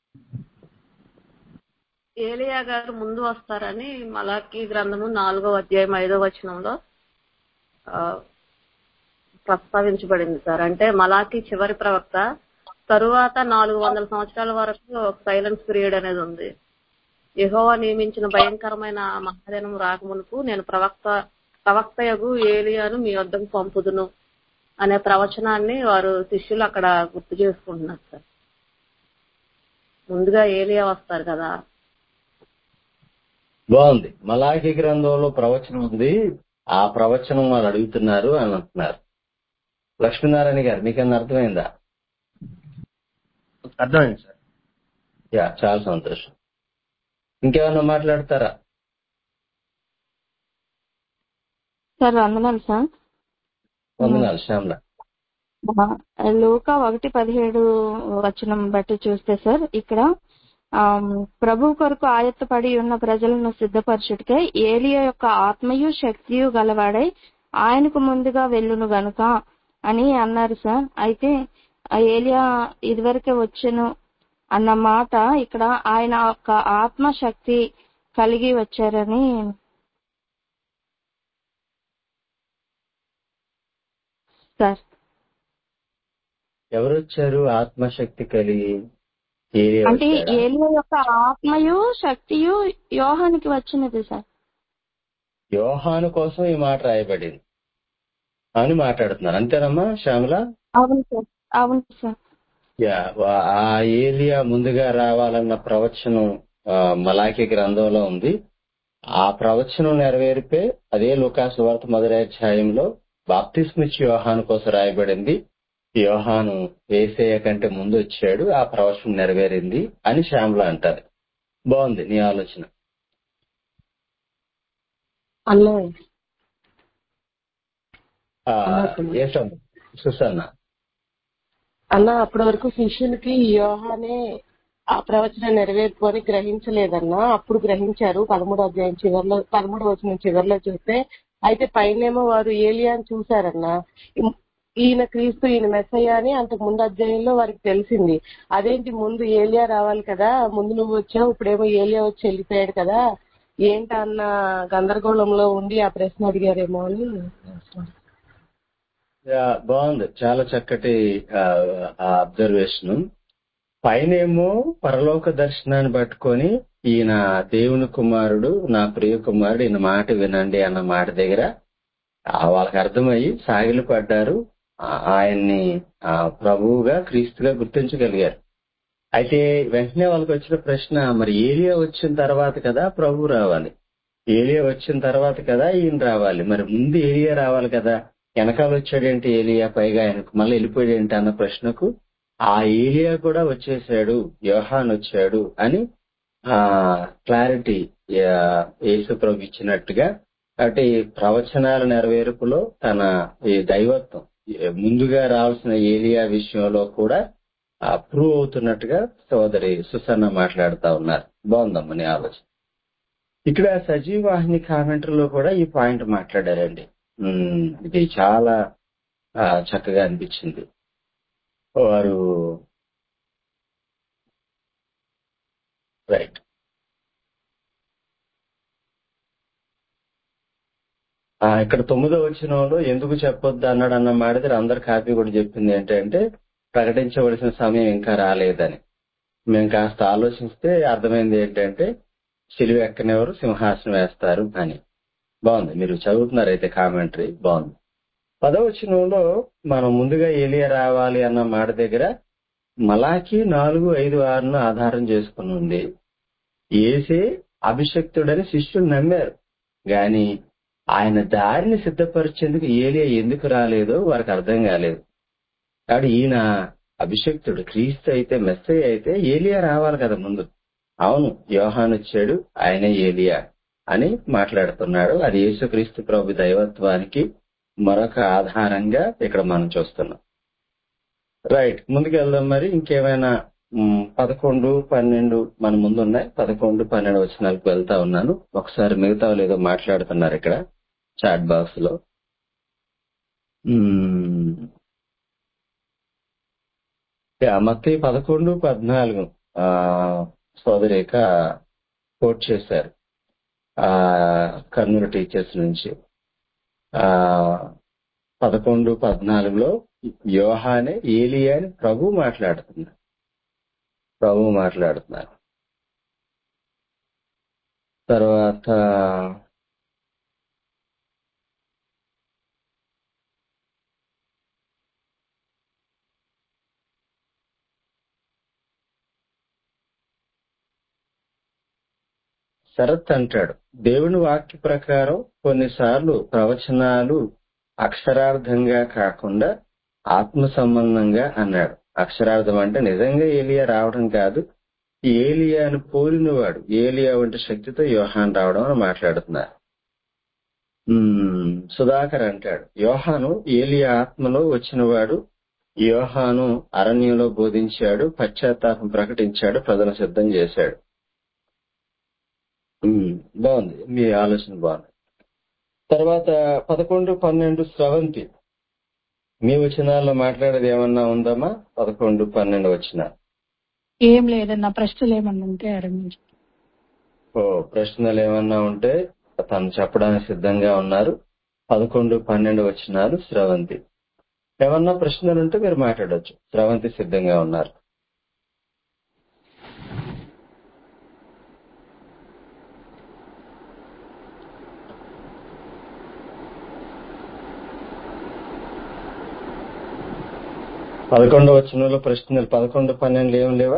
ఏలియా గారు ముందు వస్తారని మలాకి గ్రంథము నాలుగో అధ్యాయం ఐదో వచనంలో ఆ, ప్రస్తావించబడింది సార్ అంటే మలాకి చివరి ప్రవక్త తరువాత నాలుగు వందల సంవత్సరాల వరకు ఒక సైలెన్స్ పీరియడ్ అనేది ఉంది యెహోవా నియమించిన భయంకరమైన మహాదినం రాకమునుపు నేను ప్రవక్త ప్రవక్తయగు ఏలియాను మీ వద్దకు పంపుదును అనే ప్రవచనాన్ని వారు శిష్యులు అక్కడ గుర్తు చేసుకుంటున్నారు సార్ ముందుగా ఏలియా వస్తారు కదా బాగుంది మలాఖీ గ్రంథంలో ప్రవచనం ఉంది ఆ ప్రవచనం వాళ్ళు అడుగుతున్నారు అని అంటున్నారు లక్ష్మీనారాయణ గారు మీకన్నా అర్థమైందా అర్థమైంది సార్ యా చాలా సంతోషం ఇంకేమన్నా మాట్లాడతారా సార్ వందనాలు సార్ వందనాలు శ్యామల ఆ, లూకా ఒకటి పదిహేడు వచనం బట్టి చూస్తే సార్ ఇక్కడ ఆమ్, ప్రభు కొరకు ఆయత్తపడి ఉన్న ప్రజలను సిద్ధపరచుటకే ఏలియా యొక్క ఆత్మయు శక్తియు గలవాడై ఆయనకు ముందుగా వెళ్ళును గనుక అని అన్నారు సార్ అయితే ఆ ఏలియా ఇదివరకే వచ్చెను అన్న మాట ఇక్కడ ఆయన యొక్క ఆత్మ శక్తి కలిగి వచ్చారని సార్ ఎవరు వచ్చారు ఆత్మశక్తి కలిగి ఏరియా అంటే వచ్చారా ఏలియా యొక్క ఆత్మయు శక్తియు యోహానికి వచ్చినది సార్ యోహాను కోసం ఈ మాట రాయబడింది అని మాట్లాడుతున్నారు అంతేనమ్మా శ్యామల అవును సార్ అవును సార్ యా వా- ఆ ఏలియా ముందుగా రావాలన్న ప్రవచనం ఆ, మలాకి గ్రంథంలో ఉంది ఆ ప్రవచనం నెరవేరిపే అదే లుకాసు వార్త మొదటి అధ్యాయంలో బాప్తిస్మిచ్చి యోహాను కోసం రాయబడింది యోహాను ఏసయ్య కంటే ముందు వచ్చాడు ఆ ప్రవచనం నెరవేరింది అని శ్యామల అంటారు బాగుంది నీ ఆలోచన అన్నయ్య ఆ, అన్నయ్య ఏసం సుసన్న అన్న అప్పటి వరకు శిష్యులకి యోహానే ఆ ప్రవచనం నెరవేర్పుని గ్రహించలేదన్నా అప్పుడు గ్రహించారు పదమూడో అధ్యాయం చివరిలో పదమూడో వచ్చిన చివరిలో చూస్తే అయితే పైనేమో వారు ఏలియాని చూశారన్నా ఇం- ఈయన క్రీస్తు ఈయన మెస్సయ్య అని అంతకు ముందు అధ్యాయంలో వారికి తెలిసింది అదేంటి ముందు ఏలియా రావాలి కదా ముందు నువ్వు వచ్చావు ఇప్పుడేమో ఏలియా వచ్చి వెళ్ళిపోయాడు కదా ఏంటన్న గందరగోళంలో ఉండి ఆ ప్రశ్న అడిగారేమో అని యా, బాగుంది చాలా చక్కటి అబ్జర్వేషన్ పైనేమో పరలోక దర్శనాన్ని పట్టుకొని ఈయన దేవుని కుమారుడు నా ప్రియ కుమారుడు ఈయన మాట వినండి అన్న మాట దగ్గర ఆ, వాళ్ళకి అర్థమయ్యి సాగిలు పడ్డారు ఆ, ఆయన్ని ఆ, ప్రభువుగా క్రీస్తుగా గుర్తించగలిగారు అయితే వెంటనే వాళ్ళకి వచ్చిన ప్రశ్న మరి ఏలియా వచ్చిన తర్వాత కదా ప్రభు రావాలి ఏలియా వచ్చిన తర్వాత కదా ఈయన రావాలి మరి ముందు ఏలియా రావాలి కదా వెనకాల వచ్చాడేంటి ఏలియా పైగా ఆయనకు మళ్ళీ వెళ్ళిపోయాడేంటి అన్న ప్రశ్నకు ఆ ఏలియా కూడా వచ్చేసాడు యోహాన్ వచ్చాడు అని ఆ క్లారిటీ యేసు ప్రభు ఇచ్చినట్టుగా కాబట్టి ప్రవచనాల నెరవేర్పులో తన ఈ దైవత్వం ఏ, ముందుగా రావాల్సిన ఏలియా విషయంలో కూడా ప్రూవ్ అవుతున్నట్టుగా సోదరి సుసన్న మాట్లాడుతా ఉన్నారు బాగుందమ్మా నీ ఆలోచన ఇక్కడ సజీవ వాహిని కామెంటరీలో కూడా ఈ పాయింట్ మాట్లాడారండి ఉమ్, ఇది చాలా ఆ, చక్కగా అనిపించింది వారు రైట్ ఆ, ఇక్కడ తొమ్మిదో వచ్చినంలో ఎందుకు చెప్పొద్దు అన్నాడు అన్న మాట దగ్గర అందరు కాపీ కూడా చెప్పింది ఏంటంటే ప్రకటించవలసిన సమయం ఇంకా రాలేదని మేము కాస్త ఆలోచిస్తే అర్థమైంది ఏంటంటే సిలువ ఎక్కనెవరు సింహాసనం వేస్తారు అని బాగుంది మీరు చదువుతున్నారు అయితే కామెంటరీ బాగుంది పదవచనంలో మనం ముందుగా ఏలియా రావాలి అన్న మాట దగ్గర మలాకి నాలుగు ఐదు ఆరును ఆధారం చేసుకుని ఉంది ఏసే అభిషక్తుడని శిష్యులు నమ్మారు గాని ఆయన దారిని సిద్ధపరిచేందుకు ఏలియా ఎందుకు రాలేదో వారికి అర్థం కాలేదు కాబట్టి ఈయన అభిషక్తుడు క్రీస్తు అయితే మెస్సయ్య అయితే ఏలియా రావాలి కదా ముందు అవును యోహాన్ వచ్చాడు ఆయనే ఏలియా అని మాట్లాడుతున్నాడు అది యేసుక్రీస్తు ప్రభు దైవత్వానికి మరొక ఆధారంగా ఇక్కడ మనం చూస్తున్నాం రైట్ ముందుకు వెళ్దాం మరి ఇంకేమైనా మ్, పదకొండు పన్నెండు మన ముందు ఉన్నాయి పదకొండు పన్నెండు వచనాలకు వెళ్తా ఉన్నాను ఒకసారి మిగతా వాళ్ళు ఏదో మాట్లాడుతున్నారు ఇక్కడ చాట్ బాక్స్ లో మ్, యా, మత్తయి పదకొండు పద్నాలుగు ఆ, సోదరిక కోట్ చేశారు ఆ కర్నూలు టీచర్స్ నుంచి ఆ పదకొండు పద్నాలుగులో యోహానే ఏలియా అని ప్రభు మాట్లాడుతున్నారు ప్రభు మాట్లాడుతున్నారు తర్వాత శరత్ అంటాడు దేవుని వాక్య ప్రకారం కొన్నిసార్లు ప్రవచనాలు అక్షరార్థంగా కాకుండా ఆత్మ సంబంధంగా అన్నాడు అక్షరార్థం అంటే నిజంగా ఏలియా రావడం కాదు ఏలియాను పోలినవాడు ఏలియా వంటి శక్తితో యోహాన్ రావడం అని మాట్లాడుతున్నారు ఉమ్, సుధాకర్ అంటాడు యోహాను ఏలియా ఆత్మలో వచ్చినవాడు యోహాను అరణ్యంలో బోధించాడు పశ్చాత్తాపం ప్రకటించాడు ప్రజలను సిద్ధం చేశాడు ఉమ్, బాగుంది మీ ఆలోచన బాగుంది తర్వాత పదకొండు పన్నెండు స్రవంతి మీ వచనాల్లో మాట్లాడేది ఏమన్నా ఉందమ్మా పదకొండు పన్నెండు వచ్చిన ఏం లేదన్న ప్రశ్నలు ఏమన్నా ఉంటే అడగండి ఓ ప్రశ్నలు ఏమన్నా ఉంటే తను చెప్పడానికి సిద్ధంగా ఉన్నారు పదకొండు పన్నెండు వచ్చినారు స్రవంతి ఏమన్నా ప్రశ్నలు ఉంటే మీరు మాట్లాడొచ్చు స్రవంతి సిద్ధంగా ఉన్నారు పదకొండు వచ్చినలో ప్రశ్నలు పదకొండు పన్నెండు ఏం లేవా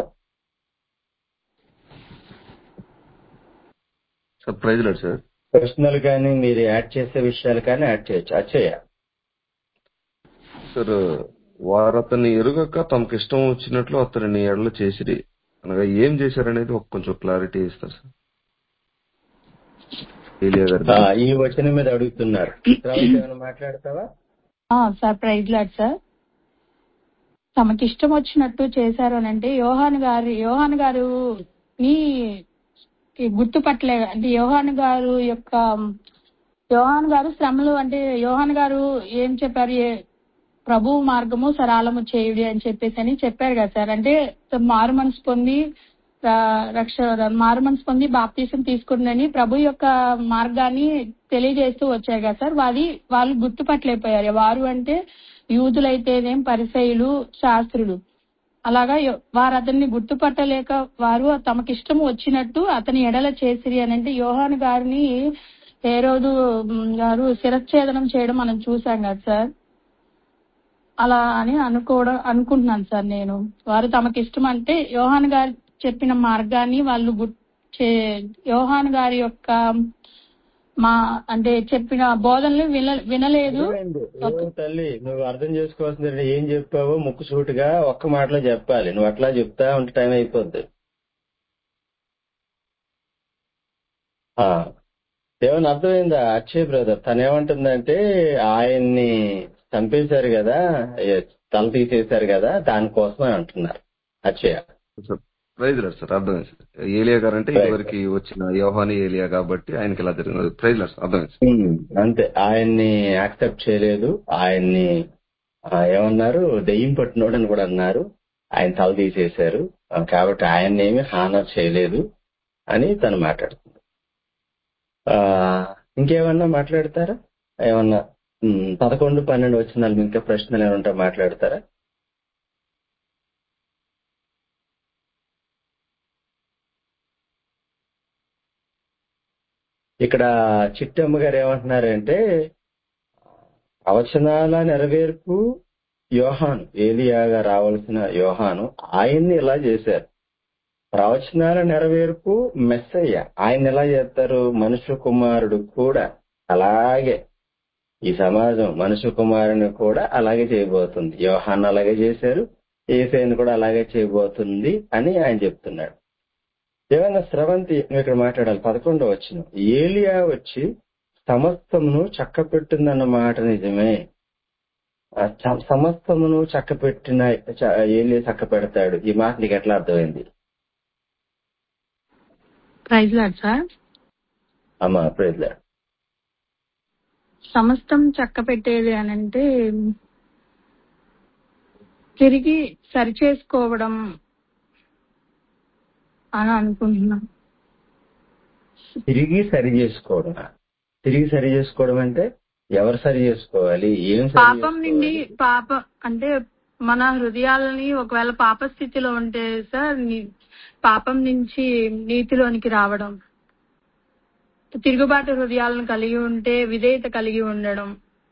సార్ ప్రైజ్ లేదు సార్ ప్రశ్నలు కానీ మీరు యాడ్ చేసే విషయాలు కానీ యాడ్ చేయొచ్చు అచ్చయ్య సార్ వారు అతన్ని ఎరుగక తమకు ఇష్టం వచ్చినట్లు అతనిని ఎడలు చేసిరి అనగా ఏం చేశారనేది ఒక కొంచెం క్లారిటీ ఇస్తారు సార్ ఏలియా గారి ఆ, గురించి. ఈ వచనం మీద అడుగుతున్నారు స్రవంతి ఏమైనా మాట్లాడతావా ఆ, సార్ ప్రైజ్ లాడ్ సార్ తమకిష్టం వచ్చినట్టు చేశారు అని అంటే యోహాన్ గారు యోహాన్ గారు ని గుర్తుపట్టలే అంటే యోహాన్ గారు యొక్క యోహాన్ గారు శ్రమలు అంటే యోహాన్ గారు ఏం చెప్పారు ఏ- ప్రభు మార్గము సరళము చేయుడి అని చెప్పేసి అని చెప్పారు కదా సార్ అంటే మారు మనసు పొంది ఆ, రక్ష మారు మనసు పొంది బాప్తీసం తీసుకుందని ప్రభు యొక్క మార్గాన్ని తెలియజేస్తూ వచ్చారు కదా సార్ అది వాళ్ళు గుర్తుపట్టలేకపోయారు వారు అంటే యూదులైతేనేం పరిసయులు శాస్త్రులు అలాగా యో- వారు అతన్ని గుర్తుపట్టలేక వారు తమకిష్టం వచ్చినట్టు అతని ఎడల చేసిరి అని అంటే యోహాన్ గారిని ఏ రోజు గారు శిరచ్ఛేదనం చేయడం మనం చూసాం కదా సార్ అలా అని అనుకోవడం అనుకుంటున్నాను సార్ నేను వారు తమకి ఇష్టం అంటే యోహాన్ గారు చెప్పిన మార్గాన్ని వాళ్ళు గుర్- చే- యోహాన్ గారి యొక్క మా అంటే చెప్పిన బోధనలు విన వినలేదు అర్థమైంది. ఓ తల్లి నువ్వు అర్థం చేసుకోవాల్సింది ఏంటి? ఏం చెప్పావో ముక్కు సూటిగా ఒక్క మాటలో చెప్పాలి నువ్వు అట్లా చెప్తా ఉంటే టైం అయిపోద్ది ఆ, ఏమన్నా అర్థమైందా అక్షయ్ బ్రదర్ తను ఏమంటుందంటే ఆయన్ని చంపేశారు కదా ఏ, తల తీసేశారు కదా దానికోసమే అంటున్నారు అక్షయ్ ప్రైజ్ లాడ్ సార్ అర్థమైంది సార్ ఏలియా గారు అంటే ఇదివరకు వచ్చిన యోహాని ఏలియా కాబట్టి ఆయనకి ఇలా జరిగింది ప్రైజ్ లాడ్ సార్ అర్థమైంది సార్ ఉమ్, అంతే ఆయన్ని యాక్సెప్ట్ చేయలేదు ఆయన్ని ఆ, ఏమన్నారు దెయ్యం పట్టినోడు అని కూడా అన్నారు ఆయన తల తీసేశారు ఆ, కాబట్టి ఆయన్ని ఏమి హానర్ చేయలేదు అని తను మాట్లాడుతుంది ఆ, ఇంకేమన్నా మాట్లాడతారా ఏమన్నా ఉమ్, పదకొండు పన్నెండు వచ్చిన ఇంకా ప్రశ్నలు ఏమంటా మాట్లాడతారా ఇక్కడ చిట్టమ్మ గారు ఏమంటున్నారంటే ప్రవచనాల నెరవేర్పు యోహాను ఏలియాగా రావాల్సిన యోహాను ఆయన్ని ఇలా చేశారు ప్రవచనాల నెరవేర్పు మెస్సయ్య ఆయన ఎలా చేస్తారు మనుష్య కుమారుడు కూడా అలాగే ఈ సమాజం మనుష్య కుమారుని కూడా అలాగే చేయబోతుంది యోహాన్ అలాగే చేశారు ఏసైని కూడా అలాగే చేయబోతుంది అని ఆయన చెప్తున్నాడు ఏమైనా స్రవంతి నువ్వు ఇక్కడ మాట్లాడాలి పదకొండో వచ్చిన ఏలియా వచ్చి సమస్తమును చక్కపెట్టిందన్న మాట నిజమే ఆ చ- సమస్తమును చక్కపెట్టిన చ- ఏలియా చక్క పెడతాడు ఈ మాట నీకు ఎట్లా అర్థమైంది ప్రైజ్ లాడ్ సార్ అమ్మా ప్రేజ్లా సమస్తం చక్క పెట్టేది అని అంటే తిరిగి సరిచేసుకోవడం అని అనుకుంటున్నాం తిరిగి సరి చేసుకోవడం తిరిగి సరి చేసుకోవడం అంటే ఎవరు సరి చేసుకోవాలి ఏం సరి పాపం నుండి చేసుకోవాలి పాప అంటే మన హృదయాలని ఒకవేళ పాప స్థితిలో ఉంటే సార్ ని- పాపం నుంచి నీతిలోనికి రావడం తిరుగుబాటు హృదయాలను కలిగి ఉంటే విధేయత కలిగి ఉండడం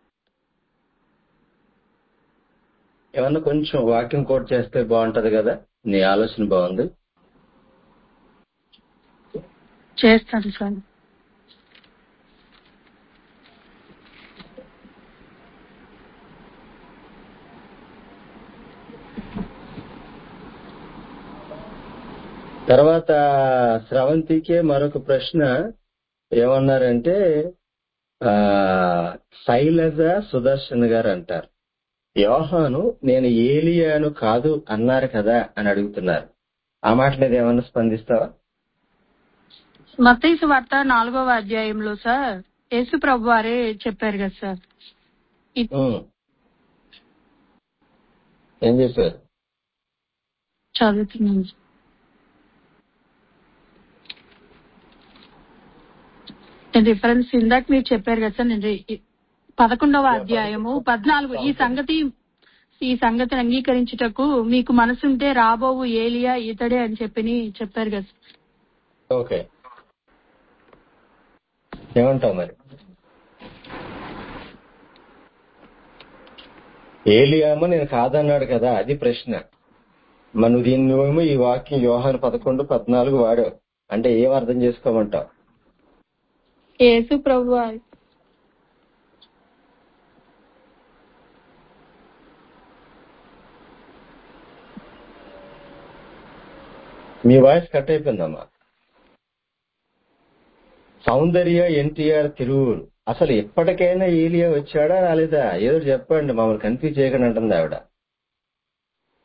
ఏమన్నా కొంచెం వాక్యం కోట్ చేస్తే బాగుంటది కదా నీ ఆలోచన బాగుంది చేస్తాను సార్ తర్వాత స్రవంతికే మరొక ప్రశ్న ఏమన్నారంటే ఆ శైలజ సుదర్శన్ గారు అంటారు యోహాను నేను ఏలియాను కాదు అన్నారు కదా అని అడుగుతున్నారు ఆ మాట మీద ఏమన్నా స్పందిస్తావా మత్తయి వార్త నాలుగవ అధ్యాయంలో సార్ యేసు ప్రభు వారే చెప్పారు కదా సార్ ఇ- ఉమ్. ఏం చెప్పారు చదువుతున్నాను సార్. నేను రిఫరెన్స్ ఇందాక మీరు చెప్పారు కదా సార్ నేను రి- పదకొండవ అధ్యాయము పద్నాలుగు ఈ సంగతి ఈ సంగతిని అంగీకరించుటకు మీకు మనసుంటే రాబోవు ఏలియా ఇతడే అని చెప్పి చెప్పారు కదా సార్. ఓకే ఏమంటావు మరి ఏలియాము నేను కాదన్నాడు కదా అది ప్రశ్న మరి నువ్వు దీన్ని నువ్వేమో ఈ వాక్యం యోహాను పదకొండు పద్నాలుగు వాడావు అంటే ఏం అర్థం చేసుకోమంటావు యేసు ప్రభు వారు మీ వాయిస్ కట్ అయిపోయిందమ్మా సౌందర్య ఎన్టీఆర్ తిరువురు అసలు ఎప్పటికైనా ఏలియా వచ్చాడా రాలేదా ఏదో ఒకటి చెప్పండి మమ్మల్ని కన్ఫ్యూజ్ చేయకండి అంటుంది ఆవిడ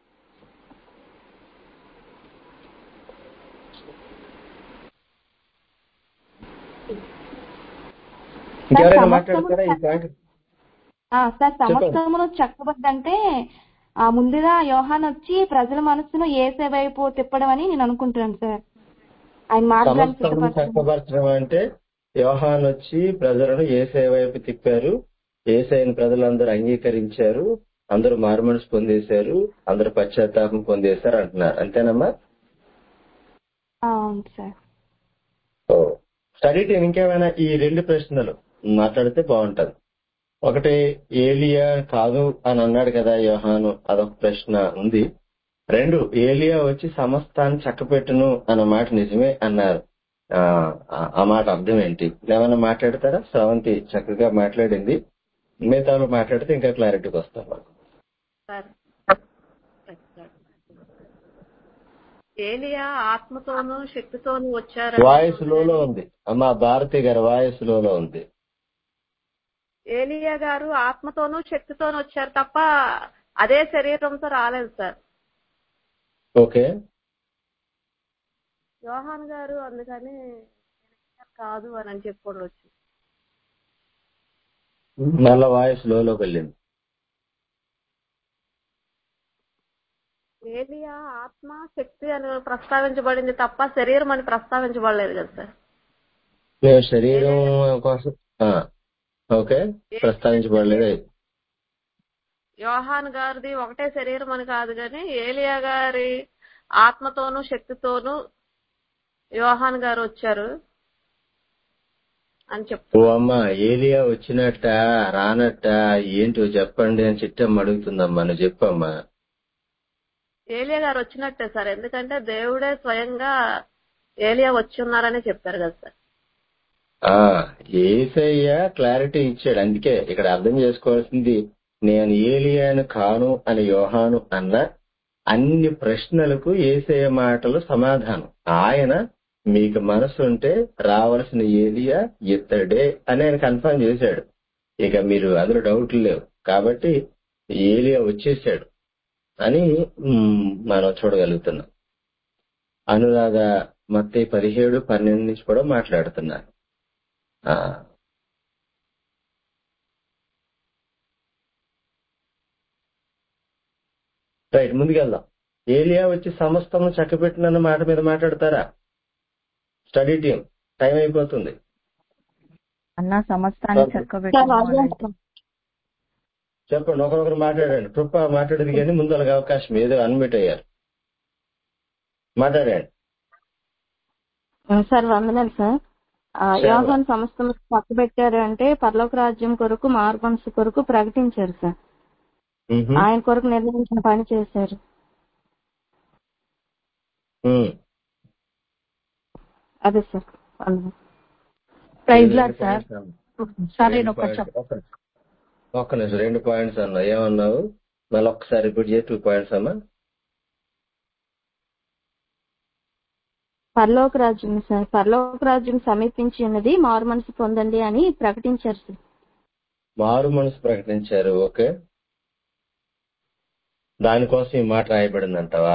ఇంకెవరైనా సమస్తమును మాట్లాడతారా ఈ పాయింట్ ఆ, సార్ చెప్పండి సమస్తమును చక్కబద్దంటే ఆ ముందుగా యోహాన్ వచ్చి ప్రజల మనస్సును ఏసే వైపు తిప్పడం అని నేను అనుకుంటున్నాను సార్ ఆయన మార్గాన్ని సమస్తమును సిద్ధపరచడం చక్కపరచడం అంటే యోహాన్ వచ్చి ప్రజలను ఏసై వైపు తిప్పారు ఏసైని ప్రజలందరూ అంగీకరించారు అందరూ మారుమనసు పొందేశారు అందరూ పశ్చాత్తాపం పొందేశారు అంటున్నారు అంతేనమ్మా ఆ, అవును సార్ ఓ స్టడీ టీం ఇంకేమైనా ఈ రెండు ప్రశ్నలు మాట్లాడితే బాగుంటది ఒకటి ఏలియా కాదు అని అన్నాడు కదా యోహాను అదొక ప్రశ్న ఉంది రెండు ఏలియా వచ్చి సమస్తాన్ని చక్కపెట్టును అన్న మాట నిజమే అన్నారు ఆ ఆ- ఆ మాట అర్థం ఏంటి ఏమైనా మాట్లాడతారా శ్రవంతి చక్కగా మాట్లాడింది మిగతా వాళ్ళు మాట్లాడితే ఇంకా క్లారిటీకి వస్తాం సార్ ఏలియా ఆత్మతోనూ శక్తితోనూ వచ్చారని వాయిస్ ఉంది లోలో కానీ ఉంది అమ్మా భారతి గారి వాయిస్ లోలో ఉంది ఏలియా గారు ఆత్మతోనూ శక్తితోనూ వచ్చారు తప్ప అదే శరీరంతో రాలేదు సార్ ఓకే యోహాన్ గారు అందుకని కాదు అని అని చెప్పుకోవచ్చు మళ్ళా వాయిస్ లోలోకి వెళ్ళింది ఏలియా ఆత్మ శక్తి అని ప్రస్తావించబడింది తప్ప శరీరం అని ప్రస్తావించబడలేదు కదా సార్ మేము శరీరం కోసం ఆ, ఓకే ప్రస్తావించబడలేదు యోహాన్ గారిది ఒకటే శరీరం అని కాదు కానీ ఏలియా గారి ఆత్మతోనూ శక్తితోనూ యోహాన్ గారు వచ్చారు అని ఓ చెప్తున్నారు అమ్మ ఏలియా వచ్చినట్ట రానట్ట ఏంటో చెప్పండి అని చిట్టమ్మ అడుగుతుందమ్మా నువ్వు చెప్పమ్మా ఏలియా గారు వచ్చినట్టే సార్ ఎందుకంటే దేవుడే స్వయంగా ఏలియా వచ్చి ఉన్నారని చెప్పారు కదా సార్ ఆ ఏసయ్య క్లారిటీ ఇచ్చాడు అందుకే ఇక్కడ అర్థం చేసుకోవాల్సింది నేను ఏలియాను కాను అని యోహాను అన్న అన్ని ప్రశ్నలకు ఏసయ్య మాటలు సమాధానం ఆయన మీకు మనసు ఉంటే రావాల్సిన ఏలియా ఇత్తడే అని ఆయన కన్ఫర్మ్ చేశాడు ఇక మీరు అందులో డౌట్లు లేవు కాబట్టి ఏలియా వచ్చేసాడు అని మ్, మనం చూడగలుగుతున్నాం అనురాధ మత్తే పదిహేడు పన్నెండు నుంచి కూడా మాట్లాడుతున్నారు ఆ, రైట్ ముందుకెళ్దాం ఏలియా వచ్చి సమస్తము చక్కబెట్టినన్న మాట మీద మాట్లాడతారా స్టడీ టీం టైం అయిపోతుంది అన్న సమస్తాన్ని సార్ చక్కబెట్టను అదే అని అంటే చెప్పండి ఒకరొకరు మాట్లాడండి కృప మాట్లాడేది కానీ ముందు అలాగే అవకాశం ఏదో అన్మిట్ అయ్యారు మాట్లాడండి సార్ వందనాలు సార్ ఆ, శ్యామల యోహాన్ సంస్థ పక్క పెట్టారు అంటే పరలోక రాజ్యం కొరకు మార్గంశ కొరకు ప్రకటించారు సార్ మ్హూ. ఆయన కొరకు నిర్ణయించిన పని చేశారు మ్. అదే సార్ వందనాలు. ప్రైజ్ రెండు లాడ్ సార్ పాయింట్స్ అన్నా సార్ నేను రెండు ఒకటి పాయింట్స్ చెప్ ఒక్క ఒక్క నిమిషం రెండు పాయింట్స్ అన్నా ఏమన్నావు మళ్ళీ ఒక్కసారి రిపీట్ చేసి టూ పాయింట్స్ అమ్మా పరలోక రాజ్యం సార్ పరలోక రాజ్యం సమీపించి ఉన్నది మారు మనసు పొందండి అని ప్రకటించారు సార్ మారు మనసు ప్రకటించారు ఓకే దానికోసం ఈ మాట రాయబడింది అంటావా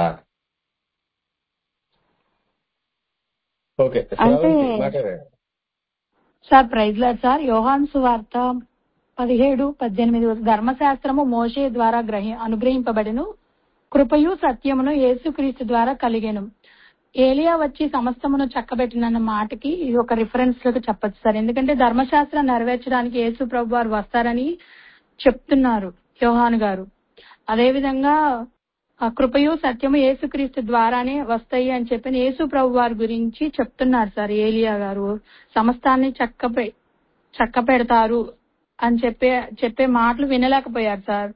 ఓకే అంటే శ్రావంతి మాట్లాడండి sir praise lord sir Yohan సువార్త పదిహేడు పద్దెనిమిది ధర్మశాస్త్రము మోషే ద్వారా గ్రహి అనుగ్రహింపబడిను కృపయు సత్యమును యేసుక్రీస్తు ద్వారా కలిగెను ఏలియా వచ్చి సమస్తమును చక్కబెట్టినన్న మాటకి ఇది ఒక రిఫరెన్స్ లకు చెప్పచ్చు సార్ ఎందుకంటే ధర్మశాస్త్రం నెరవేర్చడానికి యేసు ప్రభు వారు వస్తారని చెప్తున్నారు యోహాన్ గారు అదేవిధంగా ఆ కృపయు సత్యము యేసుక్రీస్తు ద్వారానే వస్తాయి అని చెప్పి యేసు ప్రభు వారి గురించి చెప్తున్నారు సార్ ఏలియా గారు సమస్తాన్ని చక్క చక్క పెడతారు అని చెప్పే చెప్పే మాటలు వినలేకపోయారు సార్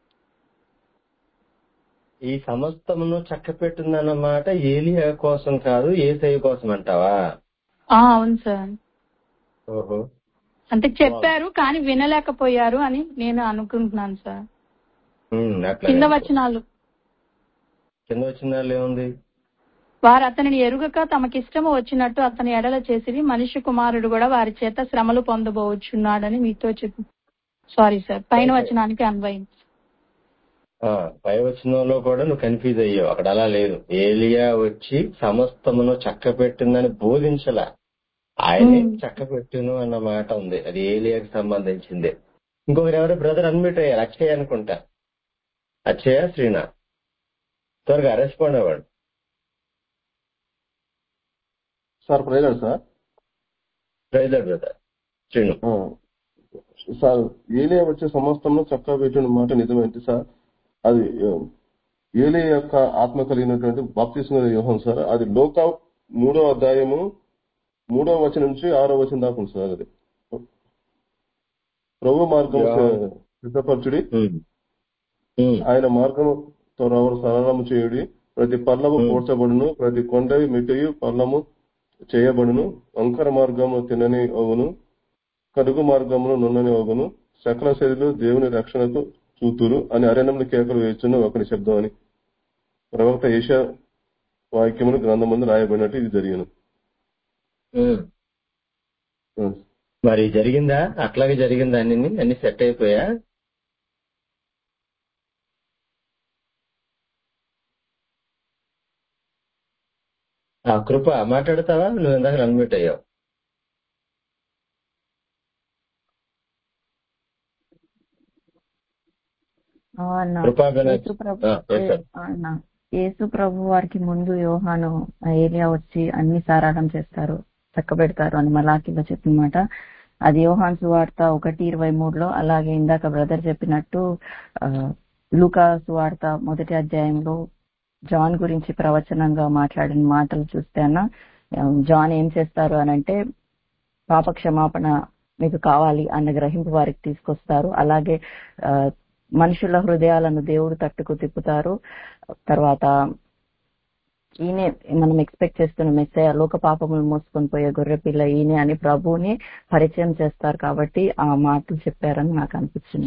ఈ సమస్తమును చక్కపెట్టిందన్నమాట ఏలియా కోసం కాదు ఏసై కోసం అంటావా ఆ, అవును సార్ ఓహో అంటే చెప్పారు కానీ వినలేకపోయారు అని నేను అనుకుంటున్నాను సార్ ఉమ్, అట్లా కింద అనుకో వచనాలు కింద వచ్చిన ఏముంది వారు అతనిని ఎరుగక తమకిష్టము వచ్చినట్టు అతని ఎడల చేసిరి మనిషి కుమారుడు కూడా వారి చేత శ్రమలు పొందబోచున్నాడని మీతో చెప్పు సారీ సార్ పైన ఓకే వచనానికి అన్వయం ఆ, పై వచనంలో కూడా నువ్వు కన్ఫ్యూజ్ అయ్యావు అక్కడ అలా లేదు ఏలియా వచ్చి సమస్తమును చక్కపెట్టిందని బోధించలా ఆయనే ఉమ్. చక్కబెట్టును అన్న మాట ఉంది అది ఏలియాకి సంబంధించిందే ఇంకొకరు ఎవరు బ్రదర్ అన్మిట్ అయ్యారు అక్షయ్ అనుకుంటా అక్షయ శ్రీనాథ్ త్వరగా రెస్పాండ్ అవ్వండి సార్ ప్రేయర్ సార్ ప్రైజర్ బ్రదర్ శ్రీను ఆ, సార్ ఏలియా వచ్చే సమస్తము చక్కగా పెట్టిన మాట నిజమేంటి సార్ అది ఆ, ఏలియా యొక్క ఆత్మ కలిగినటువంటి బాప్తిస్మ వ్యూహం సార్ అది లోక మూడో అధ్యాయము మూడో వచనం నుంచి ఆరో వచనం దాకా ఉంది సార్ అది ప్రభు మార్గం యోహాను. సిద్ధపరచుడి ఉమ్. ఉమ్. ఆయన మార్గము త్వరవరు సరళము చేయుడి ప్రతి పల్లము ఉమ్. పోడ్చబడును ప్రతి కొండవి మిట్టయు పల్లము చేయబడును వంకర మార్గము తినని అగును కడుగు మార్గమును నున్నని అగును సకల శరీరులు దేవుని రక్షణకు చూతురు అని అరణ్యంలో కేకలు వేస్తున్న ఒకని శబ్దం అని ప్రవక్త ఏషా వాక్యమును గ్రంథమందు రాయబడినట్టు ఇది జరిగిన ఉమ్. మరి జరిగిందా అట్లాగే జరిగిందా అన్ని అన్ని సెట్ అయిపోయా ఆ కృప మాట్లాడతావా నువ్వు ఇందాక అన్మిట్ అయ్యావు ఆ, అన్న కృపా బెనర్జీ. యేసు ప్రభు ఆ, yes, sir. ఆ, అన్న యేసు ప్రభు వారికి ముందు యోహాను ఆ ఏలియా వచ్చి అన్ని సారాటం చేస్తారు చక్కబెడతారు అని మలాఖీలో చెప్పినమాట అది యోహాన్ సువార్త ఒకటి ఇరవై మూడులో అలాగే ఇందాక బ్రదర్ చెప్పినట్టు ఆ, లూకా సువార్త మొదటి అధ్యాయంలో జాన్ గురించి ప్రవచనంగా మాట్లాడిన మాటలు చూస్తే అన్న ఆ, జాన్ ఏం చేస్తారు అని అంటే పాప క్షమాపణ మీకు కావాలి అన్న గ్రహింపు వారికి తీసుకొస్తారు అలాగే ఆ, మనుషుల హృదయాలను దేవుడు తట్టుకు తిప్పుతారు తర్వాత ఈయనే మనం ఎక్స్పెక్ట్ చేస్తున్న మెస్సయ లోక పాపములు మోసుకొని పోయే గొర్రె పిల్ల ఈయనే అని ప్రభువుని పరిచయం చేస్తారు కాబట్టి ఆ మాటలు చెప్పారని నాకు అనిపించింది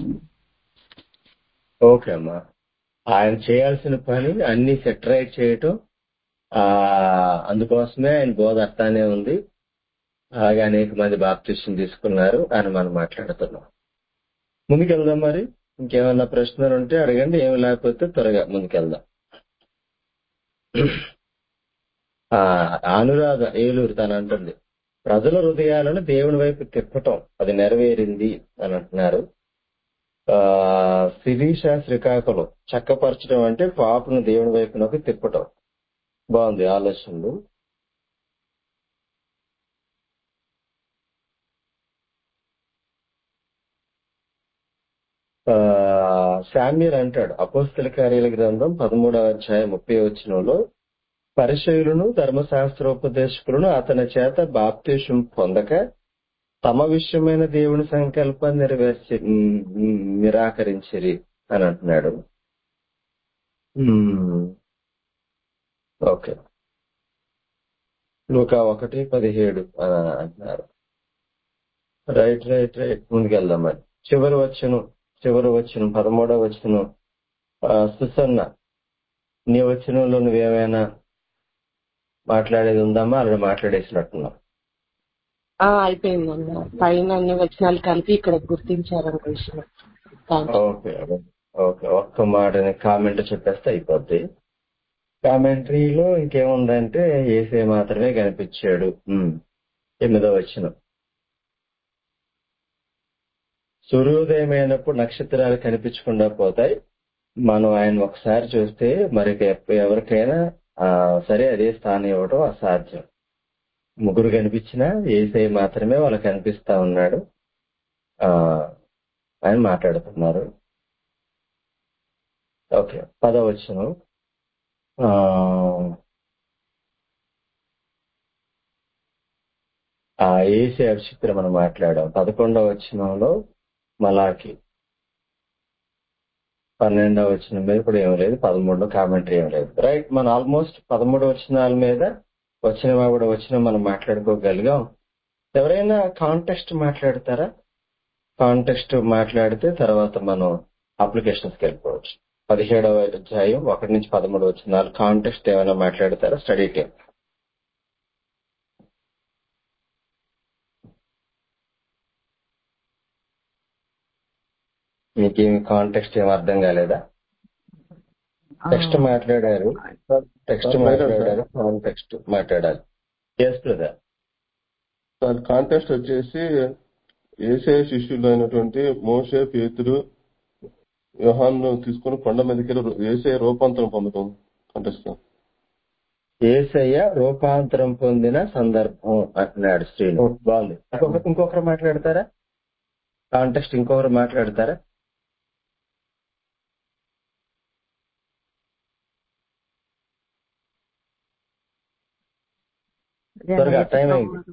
ఓకే అమ్మా ఆయన చేయాల్సిన పని అన్ని సెట్ రైట్ చేయటం ఆ అందుకోసమే ఆయన బోధ అట్టానే ఉంది అలాగే అనేక మంది బాప్తిష్టం తీసుకున్నారు అని మనం మాట్లాడుతున్నాం ముందుకెళ్దాం మరి ఇంకేమన్నా ప్రశ్నలు ఉంటే అడగండి ఏమి లేకపోతే త్వరగా ముందుకెళ్దాం ఆ అనురాధ ఏలూరు తను అంటుంది ప్రజల హృదయాలను దేవుని వైపు తిప్పటం అది నెరవేరింది అని అంటున్నారు ఆ శిరీష శ్రీకాకుళం చక్కపరచడం అంటే పాపను దేవుని వైపునకు తిప్పటం బాగుంది ఆలోచనలు ఆ శామ్యుల్ అంటాడు అపోస్తల కార్యాల గ్రంథం పదమూడవ అధ్యాయం ముప్పై వచ్చినంలో పరిచయులను ధర్మశాస్త్రోపదేశకులను అతని చేత బాప్తీషం పొందక తమ విషయమైన దేవుని సంకల్పాన్ని నెరవేర్చి ఉమ్, ఉమ్, నిరాకరించిరి అని అంటున్నాడు ఉమ్, ఓకే లూకా ఒకటి పదిహేడు అని అంటున్నారు రైట్ రైట్ రైట్ ముందుకెళ్దాం మరి చివరి వచ్చును చివరి వచ్చును పదమూడవ వచ్చును సుసన్న నీ వచ్చినంలో నువ్వేమైనా మాట్లాడేది ఉందమ్మా అలా మాట్లాడేసినట్టున్నావు ఆ అయిపోయింది అన్న పైన అన్ని వచనాలు కలిపి ఇక్కడ గుర్తించారన్న విషయం థ్యాంక్ యూ ఓకే ఓకే ఒక్క మాటని కామెంట్ చెప్పేస్తే అయిపోద్ది కామెంటరీలో ఇంకేముందంటే ఏసే మాత్రమే కనిపించాడు ఉమ్. ఎనిమిదో వచ్చిన సూర్యోదయమైనప్పుడు నక్షత్రాలు కనిపించకుండా పోతాయి మనం ఆయన ఒకసారి చూస్తే మరి ఎవరికైనా ఆ సరే అదే స్థానం ఇవ్వడం అసాధ్యం ముగ్గురు కనిపించినా ఏసై మాత్రమే వాళ్ళకి కనిపిస్తా ఉన్నాడు ఆ ఆయన మాట్లాడుతున్నారు ఓకే పదవచ్చును ఆ ఆ ఏసీ అభిషిక్తులు మనం మాట్లాడాం పదకొండవ వచనంలో మలాకి పన్నెండవ వచనం మీద కూడా ఏం లేదు పదమూడో కామెంటరీ ఏం లేదు రైట్ మనం ఆల్మోస్ట్ పదమూడు వచనాల మీద వచ్చిన కూడా వచ్చిన మనం మాట్లాడుకోగలిగాం ఎవరైనా కాంటెక్స్ట్ మాట్లాడతారా కాంటెక్స్ట్ మాట్లాడితే తర్వాత మనం అప్లికేషన్స్కి వెళ్ళిపోవచ్చు పదిహేడవ అధ్యాయం ఒకటి నుంచి పదమూడు వచ్చినాలు కాంటెక్స్ట్ ఏమైనా మాట్లాడతారా స్టడీ టీమ్ మీకేమి కాంటెక్స్ట్ ఏం అర్థం కాలేదా టెక్స్ట్ మాట్లాడారు టెక్స్ట్ సార్, బయట మాట్లాడారు కాంటెక్స్ట్ మాట్లాడాలి ఎస్ బ్రదర్ సార్ కాంటెస్ట్ వచ్చేసి ఏసే శిష్యులు అయినటువంటి మోషే పేతురు యోహాను తీసుకొని కొండ మీదకి వెళ్ళి ఏసే రూపాంతరం పొందడం కాంటెస్ట్ సార్ ఏసయ్య రూపాంతరం పొందిన సందర్భం అంటున్నాడు శ్రీను బాగుంది ఇంకొక ఇంకొకరు మాట్లాడతారా కాంటెస్ట్ ఇంకొకరు మాట్లాడతారా త్వరగా టైం అయింది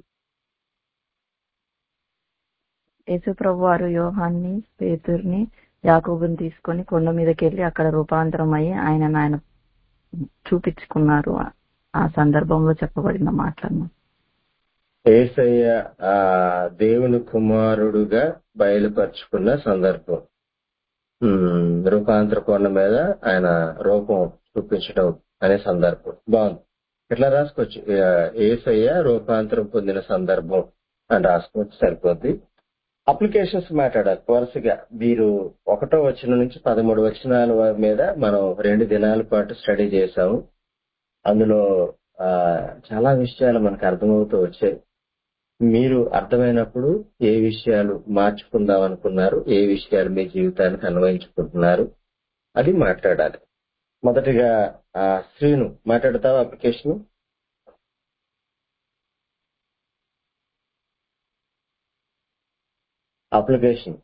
యేసు ప్రభు వారు యోహాన్ని పేతుర్ని యాకోబుని తీసుకొని కొండ మీదకి వెళ్ళి అక్కడ రూపాంతరం అయ్యి ఆయన ఆయన చూపించుకున్నారు ఆ సందర్భంలో చెప్పబడిన మాటలను ఏసయ్య ఆ దేవుని కుమారుడుగా బయలుపరుచుకున్న సందర్భం ఉమ్, రూపాంతర కొండ మీద ఆయన రూపం చూపించడం అనే సందర్భం బాగుంది ఇట్లా రాసుకోవచ్చు ఆ, ఏసయ్య రూపాంతరం పొందిన సందర్భం అని రాసుకోవచ్చు సరిపోద్ది అప్లికేషన్స్ మాట్లాడాలి వరుసగా మీరు ఒకటో వచనం నుంచి పదమూడు వచనాల వ- మీద మనం రెండు దినాల పాటు స్టడీ చేశాము అందులో ఆ, చాలా విషయాలు మనకు అర్థమవుతూ వచ్చాయి మీరు అర్థమైనప్పుడు ఏ విషయాలు మార్చుకుందాం అనుకున్నారు ఏ విషయాలు మీ జీవితానికి అన్వయించుకుంటున్నారు అది మాట్లాడాలి మొదటిగా ఆ, శ్రీను మాట్లాడతావా అప్లికేషన్ అప్లికేషన్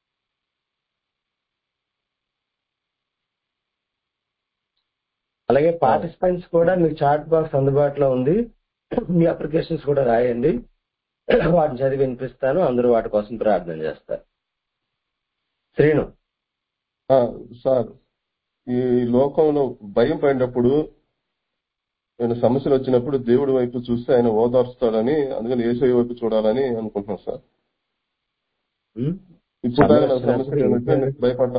అలాగే పార్టిసిపెంట్స్ కూడా మీకు చాట్ బాక్స్ అందుబాటులో ఉంది మీ అప్లికేషన్స్ కూడా రాయండి వాటిని చదివి వినిపిస్తాను అందరూ వాటి కోసం ప్రార్థన చేస్తారు శ్రీను ఆ, సార్ ఈ లోకంలో భయం పడినప్పుడు ఏమైనా సమస్యలు వచ్చినప్పుడు దేవుడి వైపు చూస్తే ఆయన ఓదార్స్తాడని అందుకని ఏసై వైపు చూడాలని అనుకుంటున్నాను సార్ ఉమ్? ఇప్పుడు దాకా నాకు సమస్య సమస్యలు ఏమంటే వచ్చినప్పుడు నేను భయపడ్డా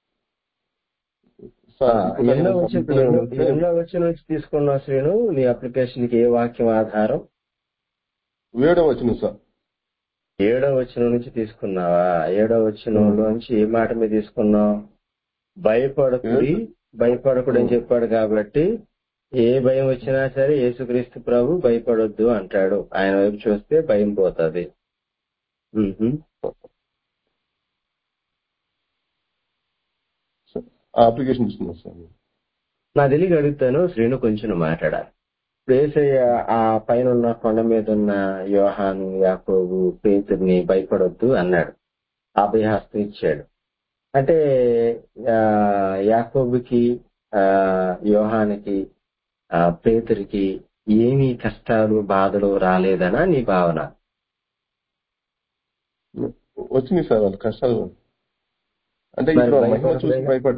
ఆ, సార్ ఇప్పుడు దాకా ఎన్నో నాకు వచ్చిన సమస్యలు ఎన్నో ఏమంటే ఎన్నో వచ్చిన నుంచి తీసుకున్నావు శ్రీను నీ అప్లికేషన్ కి ఏ వాక్యం ఆధారం వేడో వచ్చిన సార్ ఏడో వచనం నుంచి తీసుకున్నావా ఏడో వచనంలో నుంచి ఏ మాట మీద తీసుకున్నావు భయపడకుడి భయపడకుడు అని చెప్పాడు కాబట్టి ఏ భయం వచ్చినా సరే యేసుక్రీస్తు ప్రభు భయపడొద్దు అంటాడు ఆయన వైపు చూస్తే భయం పోతుంది ఆ అప్లికేషన్ ఇస్తున్నాను సార్ నా తెలియక అడుగుతాను శ్రీను కొంచెం మాట్లాడాలి ఇప్పుడు ఏసయ్య ఆ పైన ఉన్న కొండ మీద ఉన్న యోహాను యాకోబు పేతుర్ని భయపడొద్దు అన్నాడు అభయహస్తం ఇచ్చాడు అంటే ఆ, యాకోబుకి ఆ, యోహానికి ఆ, పేతురికి ఏమీ కష్టాలు బాధలు రాలేదనా నీ భావన వచ్చినాయి సార్ వాళ్ళ కష్టాలు అంటే మరి ఇప్పుడు మహిమ చూసి భయపడలేదా? భయపడ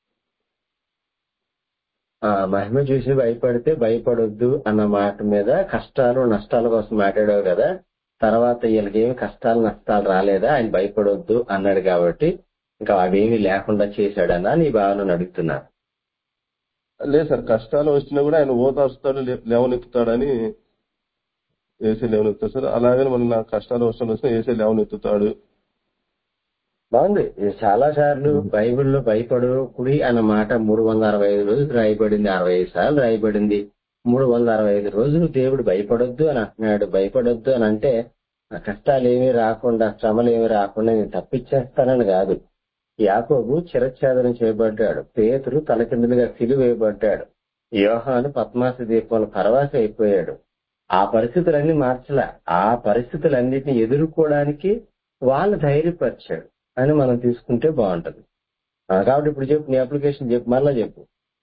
ఆ మహిమ చూసి భయపడితే భయపడొద్దు అన్న మాట మీద కష్టాలు నష్టాల కోసం మాట్లాడావు కదా తర్వాత వీళ్ళకి ఏమి కష్టాలు నష్టాలు రాలేదా ఆయన భయపడొద్దు అన్నాడు కాబట్టి ఇంకా అవేమీ లేకుండా చేశాడన్నా నీ భావనను అడుగుతున్నా లేదు సార్ కష్టాలు వచ్చినా కూడా ఆయన ఓదార్స్తాడు లే- లేవనెత్తుతాడని ఏసీ లేవనెత్తాడు సార్ అలాగే మన నా కష్టాలు వచ్చిన వచ్చినా ఏసీ లేవనెత్తుతాడు బాగుంది ఇది చాలా సార్లు బైబిల్లో భయపడు కుడి అన్న మాట మూడు వందల అరవై ఐదు రోజులు రాయబడింది అరవై ఐదు సార్లు రాయబడింది మూడు వందల అరవై ఐదు రోజులు దేవుడు భయపడొద్దు అని అంటున్నాడు భయపడొద్దు అని అంటే ఆ కష్టాలు ఏమీ రాకుండా శ్రమలు ఏమీ రాకుండా నేను తప్పించేస్తానని కాదు యాకోబు చిరఛేదనం చేయబడ్డాడు పేతురు తలకిందులుగా సిలువేయబడ్డాడు యోహాను పద్మాస దీపంలో పరవాసి అయిపోయాడు ఆ పరిస్థితులన్నీ మార్చలా ఆ పరిస్థితులన్నిటిని ఎదుర్కోవడానికి వాళ్ళు ధైర్యపరిచాడు అని మనం తీసుకుంటే బాగుంటది ఆ, కాబట్టి ఇప్పుడు చెప్పు నీ అప్లికేషన్ చెప్పు మళ్ళా చెప్పు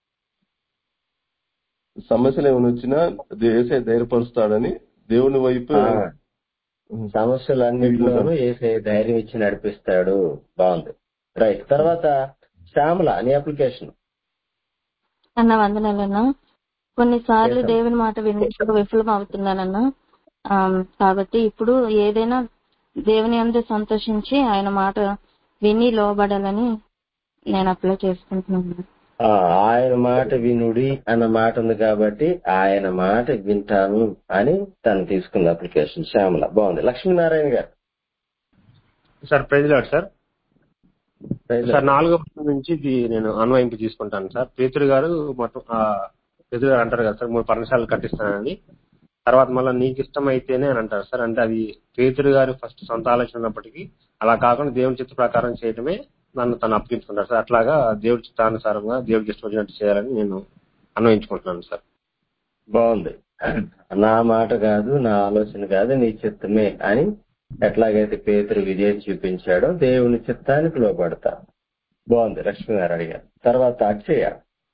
సమస్యలు ఏమైనా వచ్చినా ఏసే ధైర్యపరుస్తాడని దేవుని వైపు ఆ, సమస్యలన్నింటిలోనూ ఏసే ధైర్యం ఇచ్చి నడిపిస్తాడు బాగుంది రైట్ తర్వాత శ్యామల నీ అప్లికేషన్ అన్న వందనాలన్నా కొన్నిసార్లు Yes, అన్న. దేవుని మాట వినడంలో విఫలం అవుతున్నానన్నా ఆమ్, కాబట్టి ఇప్పుడు ఏదైనా దేవుని అందు సంతోషించి ఆయన మాట విని లోబడాలని నేను అప్లై చేసుకుంటున్నాను ఆ, ఆయన మాట వినుడి అన్న మాట ఉంది కాబట్టి ఆయన మాట వింటాను అని తను తీసుకుంది అప్లికేషన్ శ్యామల బాగుంది లక్ష్మీనారాయణ గారు sir praise lord sir Praise sir Lord. నాలుగో వచనం నుంచి ఇది నేను అన్వయింపు తీసుకుంటాను సార్ పేతురు గారు మొత్తం ఆ, పేతురు గారు అంటారు కదా సార్ మూడు పర్ణశాలలు కట్టిస్తానని తర్వాత మళ్ళీ నీకు ఇష్టం అయితేనే అని అంటారు సార్ అంటే అది పేతురు గారి ఫస్ట్ సొంత ఆలోచన ఉన్నప్పటికీ అలా కాకుండా దేవుని చిత్త ప్రకారం చేయడమే నన్ను తను అప్పగించుకుంటారు సార్ అట్లాగా దేవుడి చిత్తానుసారంగా దేవుడికి ఇష్టం వచ్చినట్టు చేయాలని నేను అన్వయించుకుంటున్నాను సార్ బాగుంది నా మాట కాదు నా ఆలోచన కాదు నీ చిత్తమే అని ఎట్లాగైతే పేతురు విజయం చూపించాడో దేవుని చిత్తానికి లోపడతా బాగుంది లక్ష్మి గారు అడిగారు తర్వాత అక్షయ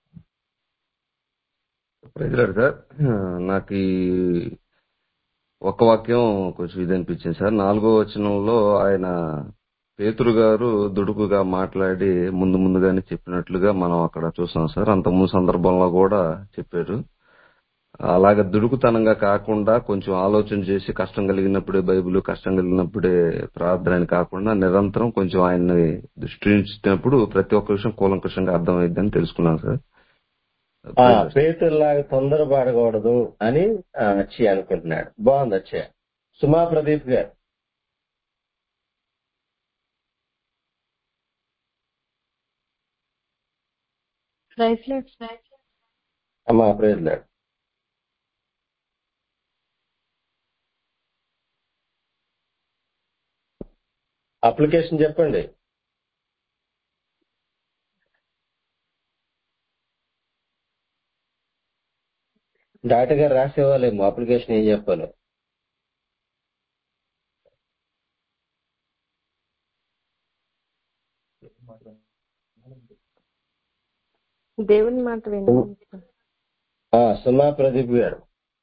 ప్రజలాడు సార్ నాకు ఈ ఒక్క వాక్యం కొంచెం ఇది అనిపించింది సార్ నాలుగో వచనంలో ఆయన పేతురు గారు దుడుకుగా మాట్లాడి ముందు ముందుగానే చెప్పినట్లుగా మనం అక్కడ చూసాం సార్ అంత ముందు సందర్భంలో కూడా చెప్పారు అలాగ దుడుకుతనంగా కాకుండా కొంచెం ఆలోచన చేసి కష్టం కలిగినప్పుడే బైబిల్ కష్టం కలిగినప్పుడే ప్రార్థన అని కాకుండా నిరంతరం కొంచెం ఆయన్ని దృష్టించినప్పుడు ప్రతి ఒక్క విషయం కూలంకషంగా అర్థమైందని తెలుసుకున్నాను సార్ ఆ పేతుల్లాగా తొందరపడకూడదు అని ఆ, అచ్చయ్య అనుకుంటున్నాడు బాగుంది అచ్చయ్య సుమా ప్రదీప్ గారు బ్రైస్లెట్ అమ్మా ప్రేజ్లాడు అప్లికేషన్ చెప్పండి డాక్టర్ గారు రాసేవాళ్ళేమో అప్లికేషన్ ఏం చెప్పాలి దేవుని మాట వినాలి ఆ, సుమా ప్రదీప్ గారు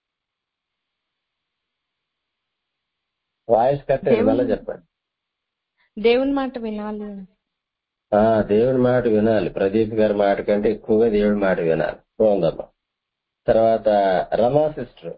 వాయిస్ కట్ అయింది మళ్ళీ చెప్పండి దేవుని మాట వినాలి ఆ దేవుని మాట వినాలి ప్రదీప్ గారి మాట కంటే ఎక్కువగా దేవుడి మాట వినాలి బాగుందమ్మా తర్వాత రమా సిస్టర్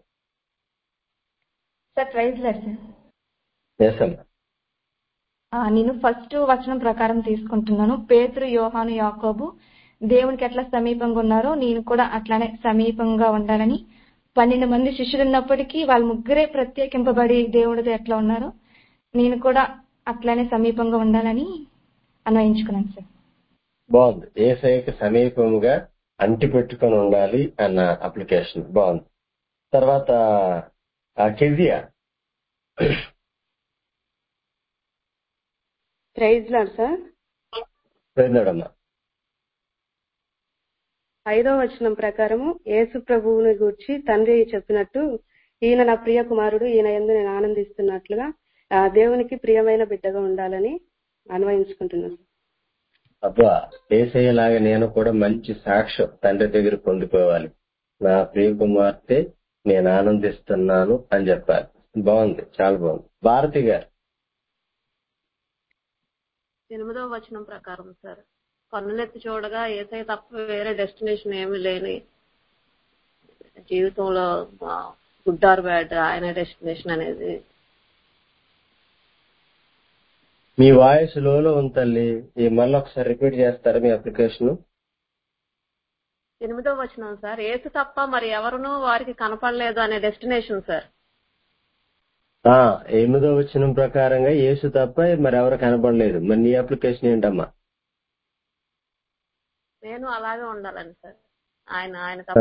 సార్ ప్రైజ్ లేదు సార్ ఎస్ అమ్మా ఆ, నేను ఫస్ట్ వచనం ప్రకారం తీసుకుంటున్నాను పేతురు యోహాను యాకోబు దేవునికి ఎట్లా సమీపంగా ఉన్నారో నేను కూడా అట్లానే సమీపంగా ఉండాలని పన్నెండు మంది శిష్యులు ఉన్నప్పటికీ వాళ్ళ ముగ్గురే ప్రత్యేకింపబడి దేవుడితో ఎట్లా ఉన్నారో నేను కూడా అట్లానే సమీపంగా ఉండాలని అన్వయించుకున్నాను సార్ బాగుంది ఏసైకి సమీపముగా అంటి పెట్టుకొని ఉండాలి అన్న అప్లికేషన్ బాగుంది తర్వాత ఆ కెజియా ప్రైజ్ లాడ్ సార్ వెళ్ళాడమ్మా ఐదో వచనం ప్రకారము యేసు ప్రభువుని గూర్చి తండ్రి చెప్పినట్టు ఈయన నా ప్రియ కుమారుడు ఈయన ఎందు నేను ఆనందిస్తున్నట్లుగా ఆ దేవునికి ప్రియమైన బిడ్డగా ఉండాలని అన్వయించుకుంటున్నాను అబ్బా ఏసయ్యలాగా నేను కూడా మంచి సాక్ష్యం తండ్రి దగ్గర పొందుకోవాలి నా ప్రియ కుమార్తె నేను ఆనందిస్తున్నాను అని చెప్పాలి బాగుంది చాలా బాగుంది భారతి గారు ఎనిమిదవ వచనం ప్రకారం సార్ కన్నులెత్తి చూడగా ఏసై తప్ప వేరే డెస్టినేషన్ ఏమీ లేని జీవితంలో గుడ్ ఆర్ బ్యాడ్ ఆయన డెస్టినేషన్ అనేది మీ వాయిస్ లోలో ఉంది తల్లి ఈ మళ్ళీ ఒకసారి రిపీట్ చేస్తారా మీ అప్లికేషన్ ఎనిమిదవ వచనం సార్ ఏసు తప్ప మరి ఎవరునూ వారికి కనపడలేదు అనే డెస్టినేషన్ సార్ ఆ ఎనిమిదో వచ్చిన ప్రకారంగా యేసు తప్ప మరి ఎవరు కనపడలేదు మరి నీ అప్లికేషన్ ఏంటమ్మా నేను అలాగే ఉండాలని సార్ ఆయన ఆయన తప్ప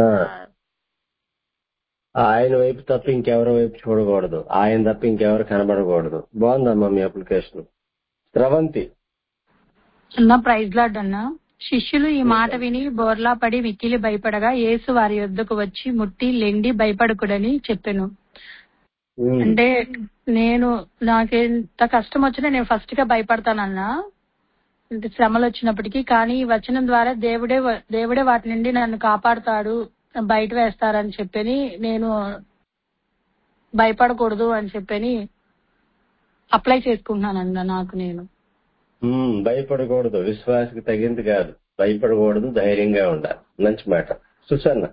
ఆయన వైపు తప్ప ఇంకెవరి వైపు చూడకూడదు ఆయన తప్ప ఇంకెవరు కనబడకూడదు బాగుందమ్మా మీ అప్లికేషన్ స్రవంతి అన్న ప్రైజ్ లాడ్ అన్న శిష్యులు ఈ మాట విని బోర్లా పడి మిక్కిలి భయపడగా యేసు వారి యొద్దకు వచ్చి ముట్టి లెండి భయపడకుడని చెప్పాను అంటే నేను నాకెంత కష్టం వచ్చినా నేను ఫస్ట్ గా భయపడతానన్నా ఇంత శ్రమలు వచ్చినప్పటికీ కానీ ఈ వచనం ద్వారా దేవుడే వ- దేవుడే వాటి నుండి నన్ను కాపాడుతాడు బయట వేస్తారని చెప్పని నేను భయపడకూడదు అని చెప్పని అప్లై చేసుకుంటున్నానన్న నాకు నేను ఉమ్, భయపడకూడదు విశ్వాసకి తగింది కాదు భయపడకూడదు ధైర్యంగా ఉండాలి మంచి మాట సుసన్న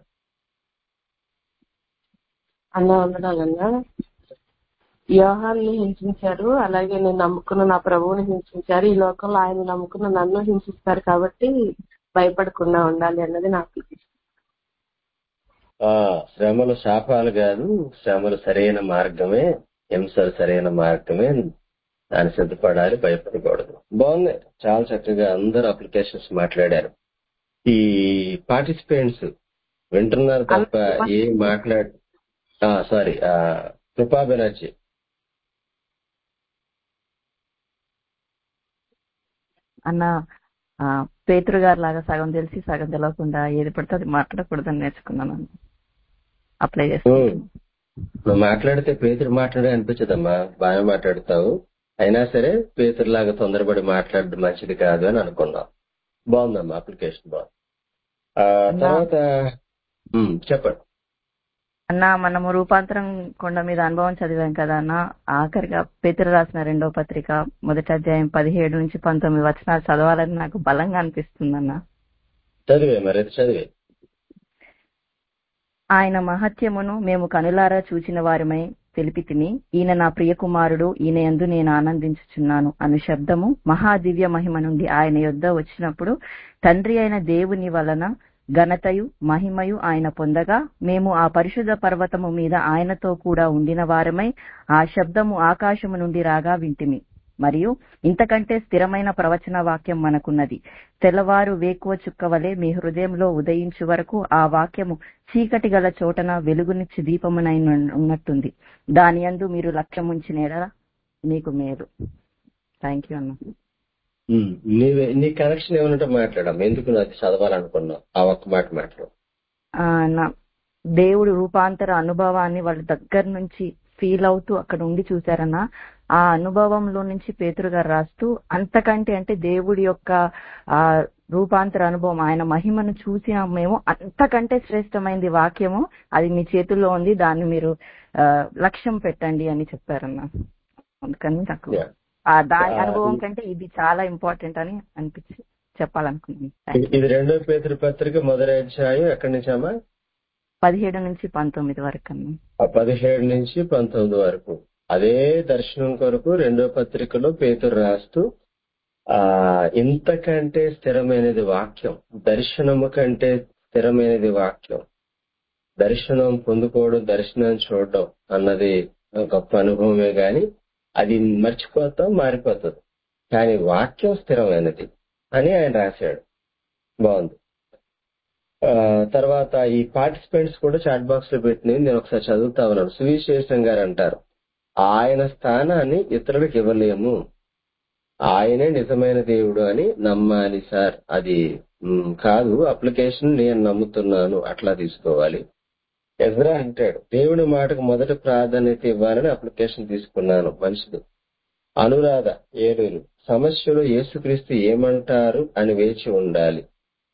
అన్న వందనాలన్నా యోహాన్ని హింసించారు అలాగే నేను నమ్ముకున్న నా ప్రభువుని హింసించారు ఈ లోకంలో ఆయన నమ్ముకున్న నన్ను హింసిస్తారు కాబట్టి భయపడకుండా ఉండాలి అన్నది నా అప్లికేషన్ ఆ శ్రమలు శాపాలు కాదు శ్రమలు సరైన మార్గమే హింసలు సరైన మార్గమే దాని సిద్ధపడాలి భయపడకూడదు బాగుంది చాలా చక్కగా అందరు అప్లికేషన్స్ మాట్లాడారు ఈ పార్టిసిపెంట్స్ వింటున్నారు తప్ప ఏం మాట్లాడ సారీ కృపా బెనర్జీ అన్న ఆ, పేతురు గారు లాగా సగం తెలిసి సగం తెలియకుండా ఏది పడితే అది మాట్లాడకూడదని నేర్చుకున్నాను అన్న. అప్లై చేసుకుంటాను నువ్వు మాట్లాడితే పేతురు మాట్లాడే అనిపించదమ్మా బాగా మాట్లాడతావు అయినా సరే పేతురులాగా తొందరపడి మాట్లాడడం మంచిది కాదు అని అనుకున్నాం బాగుందమ్మా అప్లికేషన్ బాగుంది ఆ, తర్వాత ఉమ్, చెప్పండి అన్న మనము రూపాంతరం కొండ మీద అనుభవం చదివాం కదా అన్న ఆఖరిగా పేతురు రాసిన రెండో పత్రిక మొదటి అధ్యాయం పదిహేడు నుంచి పంతొమ్మిది వచనాలు చదవాలని నాకు బలంగా అనిపిస్తుంది అన్న చదివే మరి అది చదివే ఆయన మహత్యమును మేము కనులారా చూచిన వారిమై తెలిపి తిని ఈయన నా ప్రియ కుమారుడు ఈయన యందు నేను ఆనందించుచున్నాను అను శబ్దము మహాదివ్య మహిమ నుండి ఆయన యొద్ద వచ్చినప్పుడు తండ్రి అయిన దేవుని వలన ఘనతయు మహిమయు ఆయన పొందగా మేము ఆ పరిశుద్ధ పర్వతము మీద ఆయనతో కూడా ఉండిన వారమై ఆ శబ్దము ఆకాశము నుండి రాగా వింటిమి మరియు ఇంతకంటే స్థిరమైన ప్రవచన వాక్యం మనకున్నది తెల్లవారు వేకువ చుక్క వలె మీ హృదయంలో ఉదయించు వరకు ఆ వాక్యము చీకటి గల చోటన వెలుగునిచ్చి దీపమునై ఉన్నట్టుంది దాని యందు మీరు లక్ష్యముంచిన మీకు మేలు థ్యాంక్ యూ అన్న ఉమ్, నీవే నీ కనెక్షన్ ఏమన్నట్టు మాట్లాడమ్మా ఎందుకు నాకు చదవాలనుకున్నావు ఆ ఒక్క మాట మాట్లాడు ఆ, నా దేవుడు రూపాంతర అనుభవాన్ని వాళ్ళ దగ్గర నుంచి ఫీల్ అవుతూ అక్కడ ఉండి చూశారన్న ఆ అనుభవంలో నుంచి పేతురు గారు రాస్తూ అంతకంటే అంటే దేవుడి యొక్క ఆ రూపాంతర అనుభవం ఆయన మహిమను చూసిన మేము అంతకంటే శ్రేష్టమైనది వాక్యము అది మీ చేతుల్లో ఉంది దాన్ని మీరు ఆ, లక్ష్యం పెట్టండి అని చెప్పారన్న అందుకని నాకు Yeah. ఆ దాని ఆ, అనుభవం కంటే ఇది చాలా ఇంపార్టెంట్ అని అనిపించి చెప్పాలనుకున్నాను ఇది- ఇది రెండో పేతురు పత్రిక మొదటి అధ్యాయం ఎక్కడి నుంచి అమ్మా పదిహేడు నుంచి పంతొమ్మిది వరకు అన్న ఆ పదిహేడు నుంచి పంతొమ్మిది వరకు అదే దర్శనం కొరకు రెండో పత్రికలో పేతురు రాస్తూ ఆ ఇంతకంటే స్థిరమైనది వాక్యం దర్శనము కంటే స్థిరమైనది వాక్యం దర్శనం పొందుకోవడం దర్శనం చూడడం అన్నది గొప్ప అనుభవమే గాని అది మర్చిపోతాం మారిపోతుంది కానీ వాక్యం స్థిరమైనది అని ఆయన రాశాడు బాగుంది ఆ, తర్వాత ఈ పార్టిసిపెంట్స్ కూడా చాట్ బాక్స్ లో పెట్టినవి నేను ఒకసారి చదువుతా ఉన్నాను సువిశేషం గారు అంటారు ఆయన స్థానాన్ని ఇతరులకు ఇవ్వలేము ఆయనే నిజమైన దేవుడు అని నమ్మాలి సార్ అది మ్, కాదు అప్లికేషన్ నేను నమ్ముతున్నాను అట్లా తీసుకోవాలి ఎజ్రా అంటాడు దేవుడి మాటకు మొదటి ప్రాధాన్యత ఇవ్వాలని అప్లికేషన్ తీసుకున్నాను మంచిది అనురాధ ఏలూరు సమస్యలో యేసుక్రీస్తు ఏమంటారు అని వేచి ఉండాలి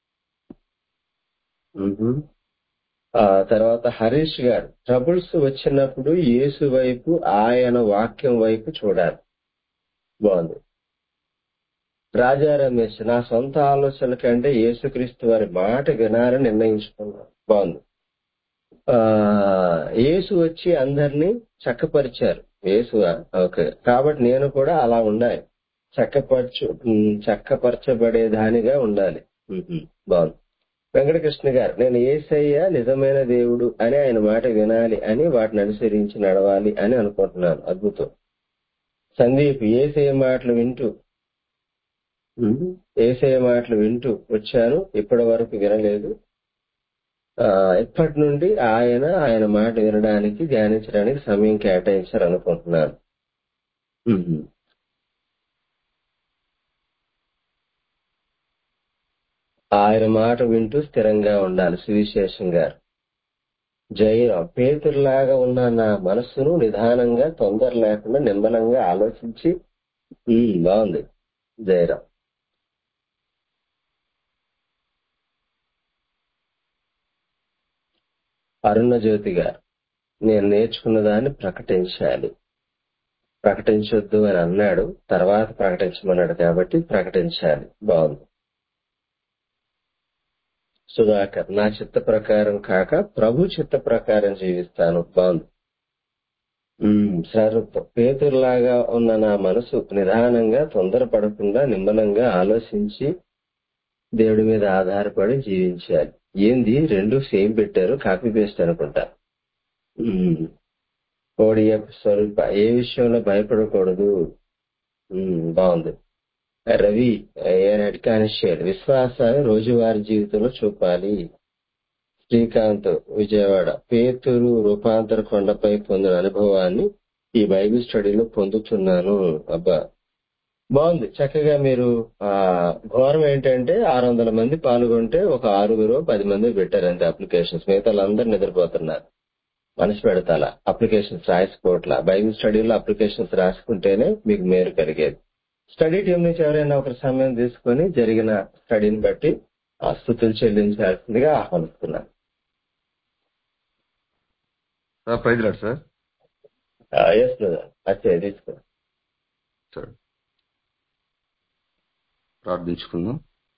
మ్హూ. ఆ తర్వాత హరీష్ గారు ట్రబుల్స్ వచ్చినప్పుడు యేసు వైపు ఆయన వాక్యం వైపు చూడాలి బాగుంది రాజా రమేష్ నా సొంత ఆలోచనల కంటే యేసుక్రీస్తు వారి మాట వినాలని నిర్ణయించుకున్నాను బాగుంది ఆ యేసు వచ్చి అందరినీ చక్కపరిచారు యేసు ఓకే కాబట్టి నేను కూడా అలా ఉండాలి చక్కపరచు ఉమ్, చక్కపరచబడేదానిగా ఉండాలి మ్హూ. బాగుంది వెంకటకృష్ణ గారు నేను ఏసయ్య నిజమైన దేవుడు అని ఆయన మాట వినాలి అని వాటిని అనుసరించి నడవాలి అని అనుకుంటున్నాను అద్భుతం సందీప్ ఏసయ్య మాటలు వింటూ ఉమ్, ఏసయ్య మాటలు వింటూ వచ్చాను ఇప్పటి వరకు వినలేదు ఆ, ఇప్పటి నుండి ఆయన ఆయన మాట వినడానికి ధ్యానించడానికి సమయం కేటాయించారు అనుకుంటున్నాను ఉమ్. ఆయన మాట వింటూ స్థిరంగా ఉండాలి సువిశేషం గారు జయరాం పేతురులాగా ఉన్న నా మనస్సును నిదానంగా తొందర లేకుండా నిమ్మలంగా ఆలోచించి ఉమ్, బాగుంది జయరాం అరుణ జ్యోతి గారు నేను నేర్చుకున్న దాన్ని ప్రకటించాలి ప్రకటించొద్దు అని అన్నాడు తర్వాత ప్రకటించమన్నాడు కాబట్టి ప్రకటించాలి బాగుంది సుధాకర్ నా చిత్త ప్రకారం కాక ప్రభు చిత్త ప్రకారం జీవిస్తాను బాగుంది ఉమ్, స్వరూపం పేతురులాగా ఉన్న నా మనసు నిదానంగా తొందరపడకుండా నిమ్మలంగా ఆలోచించి దేవుడి మీద ఆధారపడి జీవించాలి ఏంది రెండు సేమ్ పెట్టారు కాపీ పేస్ట్ అనుకుంటా ఉమ్, ఓడిఎఫ్ స్వరూప ఏ విషయంలో భయపడకూడదు ఉమ్, బాగుంది రవి ఏనాటి కానిషేడ్ విశ్వాసాన్ని రోజువారీ జీవితంలో చూపాలి శ్రీకాంత్ విజయవాడ పేతురు రూపాంతర కొండపై పొందిన అనుభవాన్ని ఈ బైబిల్ స్టడీలో పొందుతున్నాను అబ్బా బాగుంది చక్కగా మీరు ఆ ఘోరం ఏంటంటే ఆరు వందల మంది పాల్గొంటే ఒక ఆరుగురు పది మంది పెట్టారు అంతే అప్లికేషన్స్ మిగతా అందరు నిద్రపోతున్నారు మనసు పెడతాలా అప్లికేషన్స్ రాసుకోవట్లా బైబిల్ స్టడీలో అప్లికేషన్స్ రాసుకుంటేనే మీకు మేలు కలిగేది స్టడీ టీం నుంచి ఎవరైనా ఒక సమయం తీసుకొని జరిగిన స్టడీని బట్టి ఆ స్థుతులు చెల్లించాల్సిందిగా ఆహ్వానిస్తున్నాను sir praise lord sir yes brother అచ్చే తీసుకో సరే ప్రార్థించుకుందాం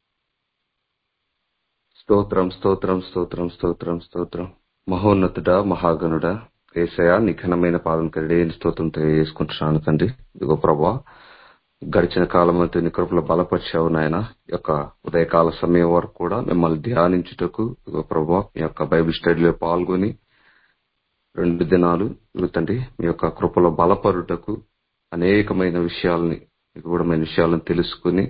స్తోత్రం స్తోత్రం స్తోత్రం స్తోత్రం స్తోత్రం మహోన్నతుడ మహాగణుడ ఏసయ నిఘనమైన పాదం కలిడి స్తోత్రం తెలియజేసుకుంటున్నాను తండ్రి ఇదిగో ప్రభా గడిచిన కాలం అంతా నీ కృపలో బలపరిచావు నాయన ఈ యొక్క ఉదయకాల సమయం వరకు కూడా మిమ్మల్ని ధ్యానించుటకు ఇదిగో ప్రభా మీ యొక్క బైబిల్ స్టడీలో పాల్గొని రెండు దినాలు ఇదిగో తండ్రి మీ యొక్క కృపలో బలపరుటకు అనేకమైన విషయాలని నిగూఢమైన విషయాలను తెలుసుకుని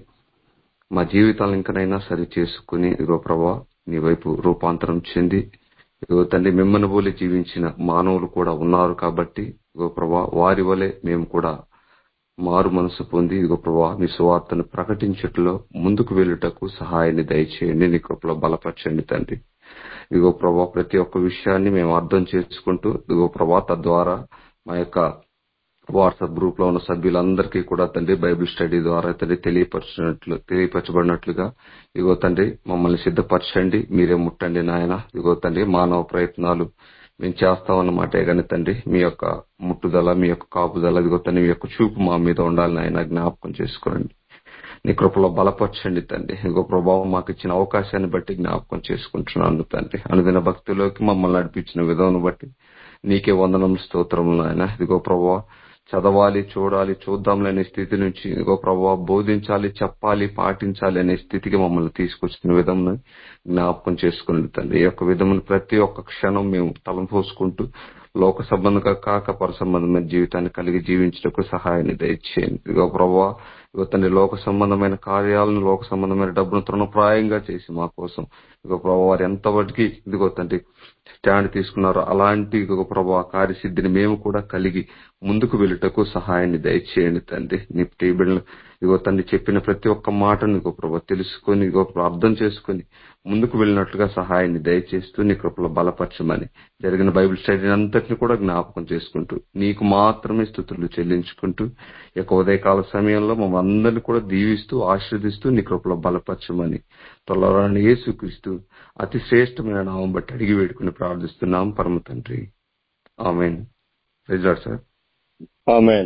మా జీవితాలను ఇంకనైనా సరి చేసుకుని ఇదిగో ప్రభా నీ వైపు రూపాంతరం చెంది ఇదిగో తండ్రి మిమ్మల్ని పోలి జీవించిన మానవులు కూడా ఉన్నారు కాబట్టి ఇదిగో ప్రభా వారి వలె మేము కూడా మారు మనసు పొంది ఇదిగో ప్రభా మీ సువార్తను ప్రకటించట్లో ముందుకు వెళ్ళుటకు సహాయాన్ని దయచేయండి నీ కృపలో బలపరచండి తండ్రి ఇదిగో ప్రభా ప్రతి ఒక్క విషయాన్ని మేము అర్థం చేసుకుంటూ ఇదిగో ప్రభా తద్వారా మా యొక్క వాట్సాప్ గ్రూప్ లో ఉన్న సభ్యులందరికీ కూడా తండ్రి బైబిల్ స్టడీ ద్వారా తండ్రి తెలియపరచినట్లు తెలియపరచబడినట్లుగా ఇగో తండ్రి మమ్మల్ని సిద్ధపరచండి మీరే ముట్టండి నాయన ఇగో తండ్రి మానవ ప్రయత్నాలు మేము చేస్తామన్నమాటే కానీ తండ్రి మీ యొక్క ముట్టుదల మీ యొక్క కాపుదల ఇదిగో తండ్రి మీ యొక్క చూపు మా మీద ఉండాలి నాయన జ్ఞాపకం చేసుకోండి నీ కృపలో బలపరచండి తండ్రి ఇంకో ప్రభావం మాకు ఇచ్చిన అవకాశాన్ని బట్టి జ్ఞాపకం చేసుకుంటున్నాను తండ్రి అనుదిన భక్తిలోకి మమ్మల్ని నడిపించిన విధానం బట్టి నీకే వందనం స్తోత్రములు నాయన ఇదిగో ప్రభావ చదవాలి చూడాలి చూద్దాంలే అనే స్థితి నుంచి ఇదిగో ప్రభావ బోధించాలి చెప్పాలి పాటించాలి అనే స్థితికి మమ్మల్ని తీసుకొచ్చిన విధం జ్ఞాపకం చేసుకుని తండ్రి ఈ యొక్క విధమును ప్రతి ఒక్క క్షణం మేము తలంపోసుకుంటూ లోక సంబంధంగా కాక పర సంబంధమైన జీవితాన్ని కలిగి జీవించడానికి సహాయాన్ని దయచేయండి ఇదిగో ప్రభావ ఇదిగో తండ్రి లోక సంబంధమైన కార్యాలను లోక సంబంధమైన డబ్బును తృణప్రాయంగా చేసి మా కోసం ఇదిగో ప్రభావ వారు ఎంతవరకు ఇదిగో తండ్రి స్టాండ్ తీసుకున్నారో అలాంటి ఇదిగో ప్రభావ కార్యసిద్ధిని మేము కూడా కలిగి ముందుకు వెళ్ళుటకు సహాయాన్ని దయచేయండి తండ్రి నీ టేబుల్ ఇగో తండ్రి చెప్పిన ప్రతి ఒక్క మాటను ఇగో ప్రభావ తెలుసుకొని ఇగో అర్థం చేసుకుని ముందుకు వెళ్ళినట్లుగా సహాయాన్ని దయచేస్తూ నీ కృపలో బలపరచమని జరిగిన బైబిల్ స్టడీ అంతటిని కూడా జ్ఞాపకం చేసుకుంటూ నీకు మాత్రమే స్థుతులు చెల్లించుకుంటూ ఈ యొక్క ఉదయకాల సమయంలో మమ్మల్ని అందరినీ కూడా దీవిస్తూ ఆశీర్దిస్తూ నీ కృపలో బలపరచమని తొలరాని యేసుక్రీస్తు అతి శ్రేష్టమైన నామం బట్టి అడిగి వేడుకుని ప్రార్థిస్తున్నాం పరమ తండ్రి ఆమెన్ రిజార్ట్ సార్ ఆమెన్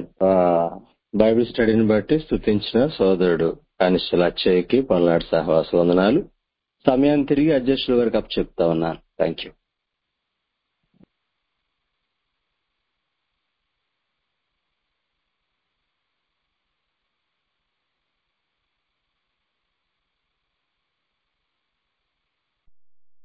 బైబిల్ స్టడీని బట్టి స్థుతించిన సోదరుడు కానిస్టల్ అచ్చయ్యకి పల్నాడు సహవాస వందనాలు సమయాన్ని తిరిగి అధ్యక్షుల వరకు అప్ చెప్తా ఉన్నాను థ్యాంక్ యూ